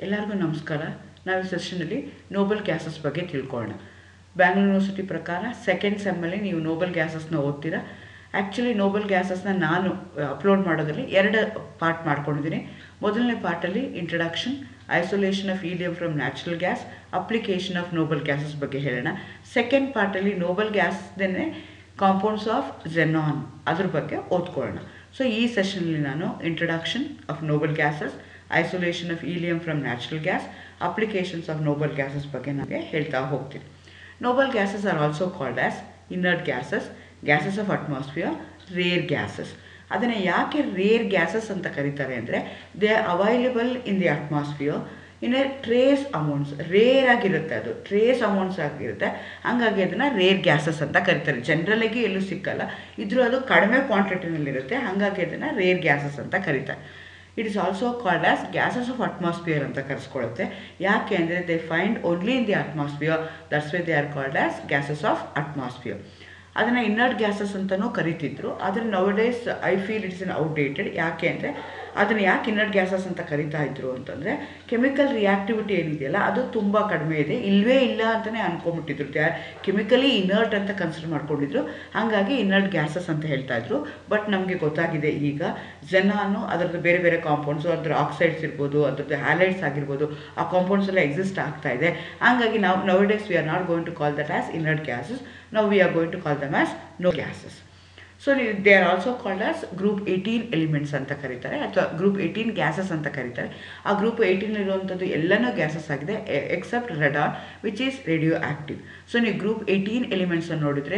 ಎಲ್ಲರಿಗೂ ನಮಸ್ಕಾರ ನಾವು ಈ ಸೆಷನಲ್ಲಿ ನೋಬಲ್ ಗ್ಯಾಸಸ್ ಬಗ್ಗೆ ತಿಳ್ಕೊಳ್ಳೋಣ ಬ್ಯಾಂಗ್ಳೂರ್ ಯೂನಿವರ್ಸಿಟಿ ಪ್ರಕಾರ ಸೆಕೆಂಡ್ ಸೆಮ್ಮಲ್ಲಿ ನೀವು ನೋಬಲ್ ಗ್ಯಾಸಸ್ನ ಓದ್ತೀರಾ ಆ್ಯಕ್ಚುಲಿ ನೋಬಲ್ ಗ್ಯಾಸಸ್ನ ನಾನು ಅಪ್ಲೋಡ್ ಮಾಡೋದ್ರಲ್ಲಿ ಎರಡು ಪಾರ್ಟ್ ಮಾಡ್ಕೊಂಡಿದ್ದೀನಿ ಮೊದಲನೇ ಪಾರ್ಟಲ್ಲಿ introduction isolation of helium from natural gas application of noble gases ಬಗ್ಗೆ ಹೇಳೋಣ ಸೆಕೆಂಡ್ ಪಾರ್ಟಲ್ಲಿ ನೋಬಲ್ ಗ್ಯಾಸ್ದೇ ಕಾಂಪೌಂಡ್ಸ್ ಆಫ್ ಝೆನಾನ್ ಅದ್ರ ಬಗ್ಗೆ ಓದ್ಕೊಳ್ಳೋಣ ಸೊ ಈ ಸೆಷನಲ್ಲಿ ನಾನು introduction of noble gases isolation of helium from natural gas applications of noble gases ಬಗ್ಗೆ ನನಗೆ ಹೇಳ್ತಾ ಹೋಗ್ತೀನಿ noble gases are also called as inert gases gases of atmosphere rare gases ಅದನ್ನು ಯಾಕೆ ರೇರ್ ಗ್ಯಾಸಸ್ ಅಂತ ಕರೀತಾರೆ ಅಂದರೆ they are available in the atmosphere in a trace amounts rare ಆಗಿರುತ್ತೆ ಅದು ಟ್ರೇಸ್ ಅಮೌಂಟ್ಸ್ ಆಗಿರುತ್ತೆ ಹಂಗಾಗಿ ಅದನ್ನು ರೇರ್ ಗ್ಯಾಸಸ್ ಅಂತ ಕರೀತಾರೆ ಜನರಲಾಗಿ ಎಲ್ಲೂ ಸಿಕ್ಕಲ್ಲ ಇದ್ರೂ ಅದು ಕಡಿಮೆ ಕ್ವಾಂಟಿಟಿನಲ್ಲಿರುತ್ತೆ ಹಾಗಾಗಿ ಅದನ್ನು ರೇರ್ ಗ್ಯಾಸಸ್ ಅಂತ ಕರೀತಾರೆ it is also called as gases of atmosphere ಅಂತ ಕರೆಸ್ಕೊಳ್ಳುತ್ತೆ ಯಾಕೆ ಅಂದರೆ they find only in the atmosphere that's way they are called as gases of atmosphere ಅದನ್ನು ಇನ್ನರ್ಟ್ ಗ್ಯಾಸಸ್ ಅಂತಲೂ ಕರಿತಿದ್ರು ಆದರೆ nowadays I feel it's in outdated ಯಾಕೆ ಅಂದರೆ ಅದನ್ನು ಯಾಕೆ ಇನ್ನರ್ಟ್ ಗ್ಯಾಸಸ್ ಅಂತ ಕರಿತಾ ಇದ್ರು ಅಂತಂದರೆ ಕೆಮಿಕಲ್ ರಿಯಾಕ್ಟಿವಿಟಿ ಏನಿದೆಯಲ್ಲ ಅದು ತುಂಬ ಕಡಿಮೆ ಇದೆ ಇಲ್ಲವೇ ಇಲ್ಲ ಅಂತಲೇ ಅನ್ಕೊಂಬಿಟ್ಟಿದ್ರು ದೇ ಆರ್ ಕೆಮಿಕಲಿ ಇನರ್ಟ್ ಅಂತ ಕನ್ಸಿಡರ್ ಮಾಡ್ಕೊಂಡಿದ್ರು ಹಾಗಾಗಿ ಇನ್ನರ್ಟ್ ಗ್ಯಾಸಸ್ ಅಂತ ಹೇಳ್ತಾ ಇದ್ರು ಬಟ್ ನಮಗೆ ಗೊತ್ತಾಗಿದೆ ಈಗ ಜನಾನು ಅದರದ್ದು ಬೇರೆ ಬೇರೆ ಕಾಂಪೌಂಡ್ಸು ಅದ್ರ ಆಕ್ಸೈಡ್ಸ್ ಇರ್ಬೋದು ಅದ್ರದ್ದು ಹ್ಯಾಲೈಡ್ಸ್ ಆಗಿರ್ಬೋದು ಆ ಕಾಂಪೌಂಡ್ಸ್ ಎಲ್ಲ ಎಕ್ಸಿಸ್ಟ್ ಆಗ್ತಾ ಇದೆ ಹಾಗಾಗಿ ನಾವು nowadays we are not going to call that as inert gases ನಾವು we are going to call them as ನೋ gases so they are also called as group eighteen elements ಅಂತ ಕರೀತಾರೆ ಅಥವಾ ಗ್ರೂಪ್ ಏಯ್ಟೀನ್ ಗ್ಯಾಸಸ್ ಅಂತ ಕರೀತಾರೆ ಆ group eighteen ಇರುವಂಥದ್ದು ಎಲ್ಲನೂ ಗ್ಯಾಸಸ್ ಆಗಿದೆ except radon which is radioactive so ನೀವು ಗ್ರೂಪ್ ಏಯ್ಟೀನ್ ಎಲಿಮೆಂಟ್ಸನ್ನು ನೋಡಿದರೆ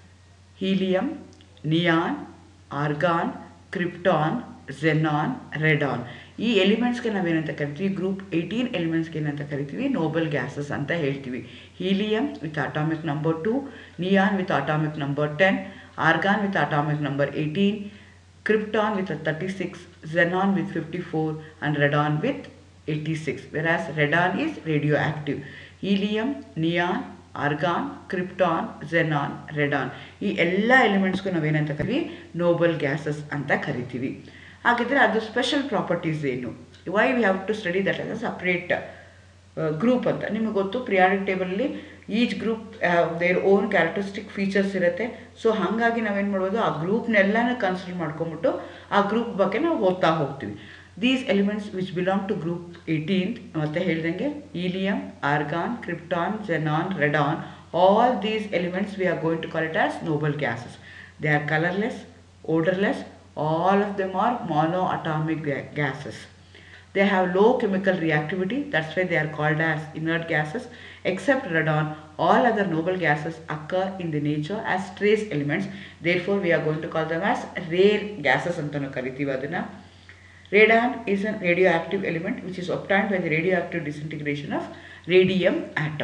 helium neon argon krypton xenon radon ಈ ಎಲಿಮೆಂಟ್ಸ್ಗೆ ನಾವೇನಂತ ಕರಿತೀವಿ ಗ್ರೂಪ್ ಏಯ್ಟೀನ್ ಎಲಿಮೆಂಟ್ಸ್ಗೆ ಏನಂತ ಕರಿತೀವಿ ನೋಬಲ್ ಗ್ಯಾಸಸ್ ಅಂತ ಹೇಳ್ತೀವಿ helium with atomic number two neon with atomic number ten argon with atomic number 18, krypton with a 36, xenon with 54 and radon with 86 whereas radon is radioactive. Helium, neon, argon krypton xenon radon ಈ ಎಲ್ಲ ಎಲಿಮೆಂಟ್ಸ್ಗೂ ನಾವೇನಂತ ಕರಿತೀವಿ Nobel gases ಅಂತ ಕರಿತೀವಿ ಹಾಗಿದ್ರೆ ಅದು special properties ಏನು why we have to study that as a separate group ಅಂತ ನಿಮಗೆ ಗೊತ್ತು ಪ್ರಿಯಾರಿಕ್ ಟೇಬಲಲ್ಲಿ each group their own characteristic features ಇರುತ್ತೆ ಸೊ ಹಾಗಾಗಿ ನಾವೇನು ಮಾಡ್ಬೋದು ಆ ಗ್ರೂಪ್ನೆಲ್ಲನೂ ಕನ್ಸಿಡರ್ ಮಾಡ್ಕೊಂಬಿಟ್ಟು ಆ ಗ್ರೂಪ್ ಬಗ್ಗೆ ನಾವು ಓದ್ತಾ ಹೋಗ್ತೀವಿ these elements which belong to group eighteen ಮತ್ತೆ ಹೇಳ್ದಂಗೆ helium argon krypton xenon radon all these elements we are going to call it as noble gases they are colourless odourless all of them are monoatomic gases they have low chemical reactivity that's why they are called as inert gases except radon all other noble gases occur in the nature as trace elements therefore we are going to call them as rare gases ಅಂತಲೂ ಕರಿತೀವಿ ಅದನ್ನು radon is a radioactive element which is obtained by the radioactive disintegration of radium atom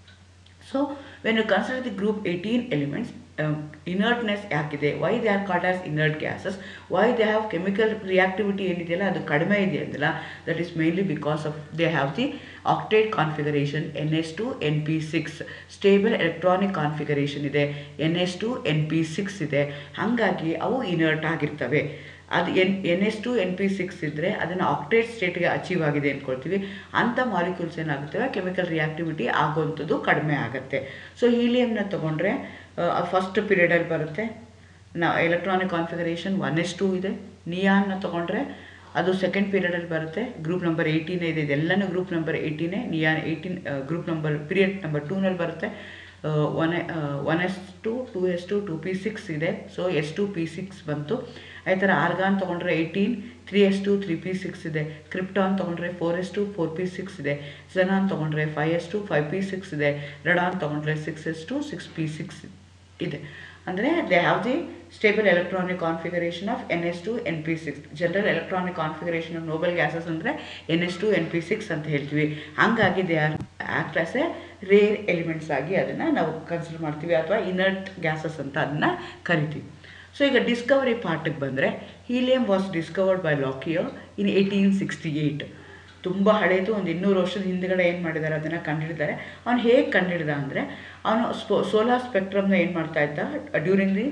so when you consider the group 18 elements um, inertness ಯಾಕಿದೆ why they are called as inert gases why they have chemical reactivity ಏನಿದೆಯಲ್ಲ ಅದು ಕಡಿಮೆ ಇದೆ ಅಂದಲ್ಲ that is mainly because of they have the octet configuration n s two n p six stable electronic configuration ಇದೆ n s two n p six ಇದೆ ಹಾಗಾಗಿ ಅವು inert ಆಗಿರ್ತವೆ ಅದು n n s two n p six ಇದ್ದರೆ ಅದನ್ನು octet ಸ್ಟೇಟ್ಗೆ achieve ಆಗಿದೆ ಅಂದ್ಕೊಳ್ತೀವಿ ಅಂಥ ಮಾಲಿಕ್ಯೂಲ್ಸ್ ಏನಾಗುತ್ತವೆ ಕೆಮಿಕಲ್ ರಿಯಾಕ್ಟಿವಿಟಿ ಆಗುವಂಥದ್ದು ಕಡಿಮೆ ಆಗುತ್ತೆ ಸೊ ಹೀಲಿಯಂನ ತೊಗೊಂಡ್ರೆ ಫಸ್ಟ್ ಪೀರಿಯಡಲ್ಲಿ ಬರುತ್ತೆ ನಾ electronic configuration one s two ಇದೆ ನಿಯಾನ್ನ ತೊಗೊಂಡ್ರೆ ಅದು ಸೆಕೆಂಡ್ ಪೀರಿಯಡಲ್ಲಿ ಬರುತ್ತೆ ಗ್ರೂಪ್ ನಂಬರ್ ಏಯ್ಟೀನೇ ಇದೆ ಇದೆಲ್ಲನೂ ಗ್ರೂಪ್ ನಂಬರ್ ಏಯ್ಟೀನೇ neon eighteen group number period number ಟೂನಲ್ಲಿ ಬರುತ್ತೆ one one s two two s two two p six ಇದೆ so s two p six ಬಂತು ಅದೇ ಥರ ಆರ್ಗಾನ್ ತೊಗೊಂಡ್ರೆ eighteen three s two three p six ಇದೆ krypton ತೊಗೊಂಡ್ರೆ four s two four p six ಇದೆ ಝೆನಾನ್ ತೊಗೊಂಡ್ರೆ five s two five p six ಇದೆ ರೆಡಾನ್ ತೊಗೊಂಡ್ರೆ six s two six p six ಇದೆ ಅಂದರೆ they have the stable electronic configuration of n s two n p six general electronic configuration of noble gases ಅಂದರೆ n s two n p six ಅಂತ ಹೇಳ್ತೀವಿ ಹಾಗಾಗಿ they are act as a rare elements ಆಗಿ ಅದನ್ನು ನಾವು consider ಮಾಡ್ತೀವಿ ಅಥವಾ inert gases ಅಂತ ಅದನ್ನು ಕರಿತೀವಿ ಸೊ ಈಗ ಡಿಸ್ಕವರಿ ಪಾರ್ಟಿಗೆ ಬಂದರೆ helium was discovered by Lockyer in eighteen sixty eight ತುಂಬ ಹಳೇದು ಒಂದು ಇನ್ನೂರು ವರ್ಷದ ಹಿಂದ್ಗಡೆ ಏನು ಮಾಡಿದ್ದಾರೆ ಅದನ್ನು ಕಂಡುಹಿಡಿದಾರೆ ಅವ್ನು ಹೇಗೆ ಕಂಡುಹಿಡ್ದ ಅಂದರೆ ಅವನು ಸ್ಪೋ ಸೋಲಾರ್ ಸ್ಪೆಕ್ಟ್ರಮ್ನ ಏನು ಮಾಡ್ತಾ ಇದ್ದ ಡ್ಯೂರಿಂಗ್ ದಿ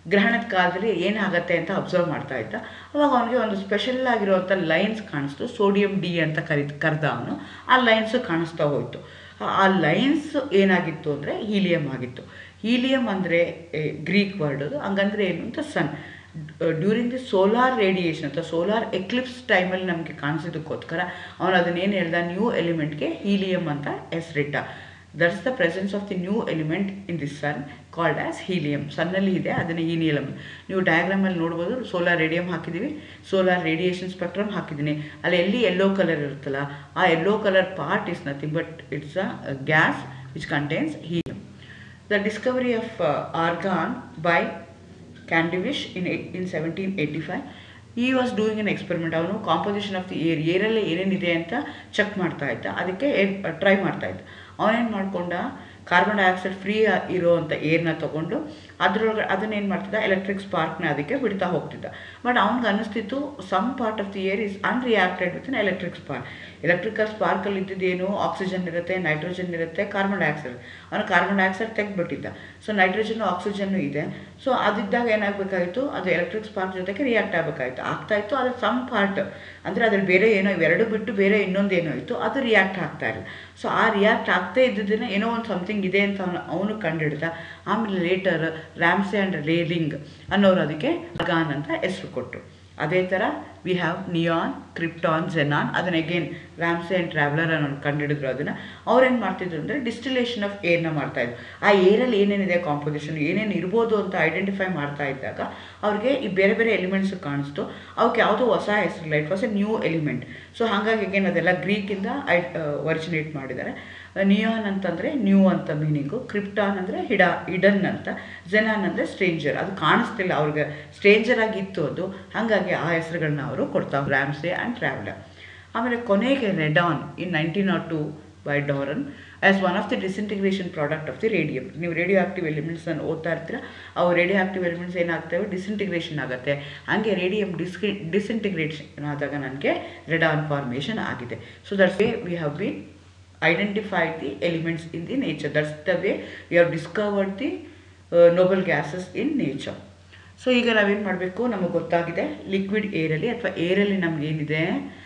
ಗ್ರಹಣದ ಕಾಲದಲ್ಲಿ ಏನಾಗತ್ತೆ ಅಂತ ಅಬ್ಸರ್ವ್ ಮಾಡ್ತಾ ಇದ್ದ ಅವಾಗ ಅವನಿಗೆ ಒಂದು ಸ್ಪೆಷಲ್ ಆಗಿರುವಂಥ ಲೈನ್ಸ್ ಕಾಣಿಸ್ತು ಸೋಡಿಯಂ ಡಿ ಅಂತ ಕರಿ ಕರೆದ ಅವನು ಆ ಲೈನ್ಸು ಕಾಣಿಸ್ತಾ ಹೋಯಿತು ಆ ಲೈನ್ಸ್ ಏನಾಗಿತ್ತು ಅಂದರೆ ಹೀಲಿಯಂ ಆಗಿತ್ತು ಹೀಲಿಯಂ ಅಂದರೆ ಗ್ರೀಕ್ ವರ್ಡ್ ಅದು ಹಂಗಂದ್ರೆ ಏನು ಅಂತ sun during the solar radiation ಅಥವಾ ಸೋಲಾರ್ ಎಕ್ಲಿಪ್ಸ್ ಟೈಮಲ್ಲಿ ನಮಗೆ ಕಾಣಿಸಿದ್ದಕ್ಕೋಸ್ಕರ ಅವನು ಅದನ್ನೇನು ಹೇಳ್ದ ನ್ಯೂ ಎಲಿಮೆಂಟ್ಗೆ ಹೀಲಿಯಂ ಅಂತ ಹೆಸರಿಟ್ಟ that's the presence of the new element in the sun called as helium ಸನ್ನಲ್ಲಿ ಇದೆ ಅದನ್ನು ಹೀಲಿಯಂ ನೀವು ಡಯಾಗ್ರಾಮಲ್ಲಿ ನೋಡ್ಬೋದು ಸೋಲಾರ್ ರೇಡಿಯಂ ಹಾಕಿದ್ದೀವಿ ಸೋಲಾರ್ ರೇಡಿಯೇಷನ್ ಸ್ಪೆಕ್ಟ್ರಮ್ ಹಾಕಿದ್ದೀನಿ ಅಲ್ಲಿ ಎಲ್ಲಿ ಎಲ್ಲೋ ಕಲರ್ ಇರುತ್ತಲ್ಲ ಆ yellow colour part is nothing but it's a gas which contains helium the discovery of argon by Cavendish in in seventeen eighty five he was doing an experiment ಅವನು composition of the air ಏರಲ್ಲಿ ಏನೇನಿದೆ ಅಂತ check ಮಾಡ್ತಾ ಇದ್ದ ಅದಕ್ಕೆ air try ಮಾಡ್ತಾ ಇದ್ದ ಅವನೇನು ಮಾಡ್ಕೊಂಡ ಕಾರ್ಬನ್ ಡೈಆಕ್ಸೈಡ್ ಫ್ರೀ ಇರೋವಂಥ ಏರ್ನ ತೊಗೊಂಡು ಅದರೊಳಗೆ ಅದನ್ನೇನು ಮಾಡ್ತಿದ್ದ ಎಲೆಕ್ಟ್ರಿಕ್ ಸ್ಪಾರ್ಕ್ನ ಅದಕ್ಕೆ ಬಿಡ್ತಾ ಹೋಗ್ತಿದ್ದ ಬಟ್ ಅವ್ನಿಗೆ ಅನ್ನಿಸ್ತಿತ್ತು some part of the air is unreacted with electric spark electrical ಸ್ಪಾರ್ಕಲ್ಲಿ ಇದ್ದಿದ್ದೇನು ಆಕ್ಸಿಜನ್ ಇರುತ್ತೆ ನೈಟ್ರೋಜನ್ ಇರುತ್ತೆ ಕಾರ್ಬನ್ ಡೈಆಕ್ಸೈಡ್ ಅವನು ಕಾರ್ಬನ್ ಡೈಆಕ್ಸೈಡ್ ತೆಗೆದ್ಬಿಟ್ಟಿದ್ದ ಸೊ ನೈಟ್ರೋಜನ್ ಆಕ್ಸಿಜನ್ನು ಇದೆ ಸೊ ಅದಿದ್ದಾಗ ಏನಾಗಬೇಕಾಗಿತ್ತು ಅದು ಎಲೆಕ್ಟ್ರಿಕ್ ಸ್ಪಾರ್ಕ್ ಜೊತೆಗೆ ರಿಯಾಕ್ಟ್ ಆಗಬೇಕಾಗಿತ್ತು ಆಗ್ತಾ ಇತ್ತು ಅದ್ರ ಸಮ್ ಪಾರ್ಟ್ ಅಂದರೆ ಅದ್ರಲ್ಲಿ ಬೇರೆ ಏನೋ ಇವೆರಡು ಬಿಟ್ಟು ಬೇರೆ ಇನ್ನೊಂದು ಏನೋ ಇತ್ತು ಅದು ರಿಯಾಕ್ಟ್ ಆಗ್ತಾ ಇಲ್ಲ ಸೊ ಆ ರಿಯಾಕ್ಟ್ ಆಗ್ತಾ ಇದ್ದಿದ್ದನ್ನ ಏನೋ ಒಂದು ಸಮಥಿಂಗ್ ಇದೆ ಅಂತ ಅವನು ಅವನು ಕಂಡುಹಿಡ್ದ ಆಮೇಲೆ ಲೇಟರ್ ರ್ಯಾಮ್ಸೆ ಆ್ಯಂಡ್ ರೇಲಿಂಗ್ ಅನ್ನೋರು ಅದಕ್ಕೆ ಅಗಾನ್ ಅಂತ ಹೆಸರು ಕೊಟ್ಟರು ಅದೇ ಥರ we have neon krypton xenon ಅದನ್ನ ಅಗೇನ್ ರ್ಯಾಮ್ಸೆ ಆ್ಯಂಡ್ ಟ್ರಾವೆಲರ್ ಅನ್ನೋ ಕಂಡುಹಿಡಿದ್ರು ಅದನ್ನು ಅವ್ರೇನು ಮಾಡ್ತಿದ್ರು ಅಂದರೆ ಡಿಸ್ಟಿಲೇಷನ್ ಆಫ್ ಏರ್ನ ಮಾಡ್ತಾಯಿದ್ರು ಆ ಏರಲ್ಲಿ ಏನೇನಿದೆ ಕಾಂಪೋಸಿಷನ್ ಏನೇನು ಇರ್ಬೋದು ಅಂತ ಐಡೆಂಟಿಫೈ ಮಾಡ್ತಾ ಇದ್ದಾಗ ಅವ್ರಿಗೆ ಈ ಬೇರೆ ಬೇರೆ ಎಲಿಮೆಂಟ್ಸ್ ಕಾಣಿಸ್ತು ಅವಕ್ಕೆ ಯಾವುದೋ ಹೊಸ ಹೆಸರಿಲ್ಲ it was a new element so ಹಾಗಾಗಿ ಅಗೇನ್ ಅದೆಲ್ಲ ಗ್ರೀಕಿಂದ ಐ ಒರಿಜಿನೇಟ್ ಮಾಡಿದ್ದಾರೆ ನಿಯಾನ್ ಅಂತಂದರೆ ನ್ಯೂ ಅಂತ ಮೀನಿಂಗು ಕ್ರಿಪ್ಟಾನ್ ಅಂದರೆ ಹಿಡ ಹಿಡನ್ ಅಂತ ಜೆನಾನ್ ಅಂದರೆ ಸ್ಟ್ರೇಂಜರ್ ಅದು ಕಾಣಿಸ್ತಿಲ್ಲ ಅವ್ರಿಗೆ ಸ್ಟ್ರೇಂಜರ್ ಆಗಿತ್ತು ಅದು ಹಾಗಾಗಿ ಆ ಹೆಸರುಗಳನ್ನ ಅವರು ಕೊಡ್ತಾ ರ್ಯಾಮ್ಸೆ ಆ್ಯಂಡ್ ಟ್ರಾವೆಲರ್ ಆಮೇಲೆ ಕೊನೆಗೆ radon in nineteen nought two by Dorn as one of the disintegration product of the radium ನೀವು ರೇಡಿಯೋ ಆಕ್ಟಿವ್ ಎಲಿಮೆಂಟ್ಸನ್ನು ಓದ್ತಾ ಇರ್ತೀರ ಅವು ರೇಡಿಯೋ ಆಕ್ಟಿವ್ ಎಲಿಮೆಂಟ್ಸ್ ಏನಾಗ್ತವೆ ಡಿಸ್ಇಂಟಿಗ್ರೇಷನ್ ಆಗುತ್ತೆ ಹಾಗೆ ರೇಡಿಯಂ ಡಿಸ್ಕಿ ಡಿಸ್ಇಂಟಿಗ್ರೇಷನ್ ಆದಾಗ ನನಗೆ ರೆಡಾನ್ ಫಾರ್ಮೇಷನ್ ಆಗಿದೆ so that's way we have been identified the elements in the nature. That's the way we have discovered the uh, noble gases in nature. So ಈಗ ನಾವೇನು ಮಾಡಬೇಕು ನಮಗೆ ಗೊತ್ತಾಗಿದೆ ಲಿಕ್ವಿಡ್ ಏರಲ್ಲಿ ಅಥವಾ ಏರಲ್ಲಿ ನಮಗೇನಿದೆ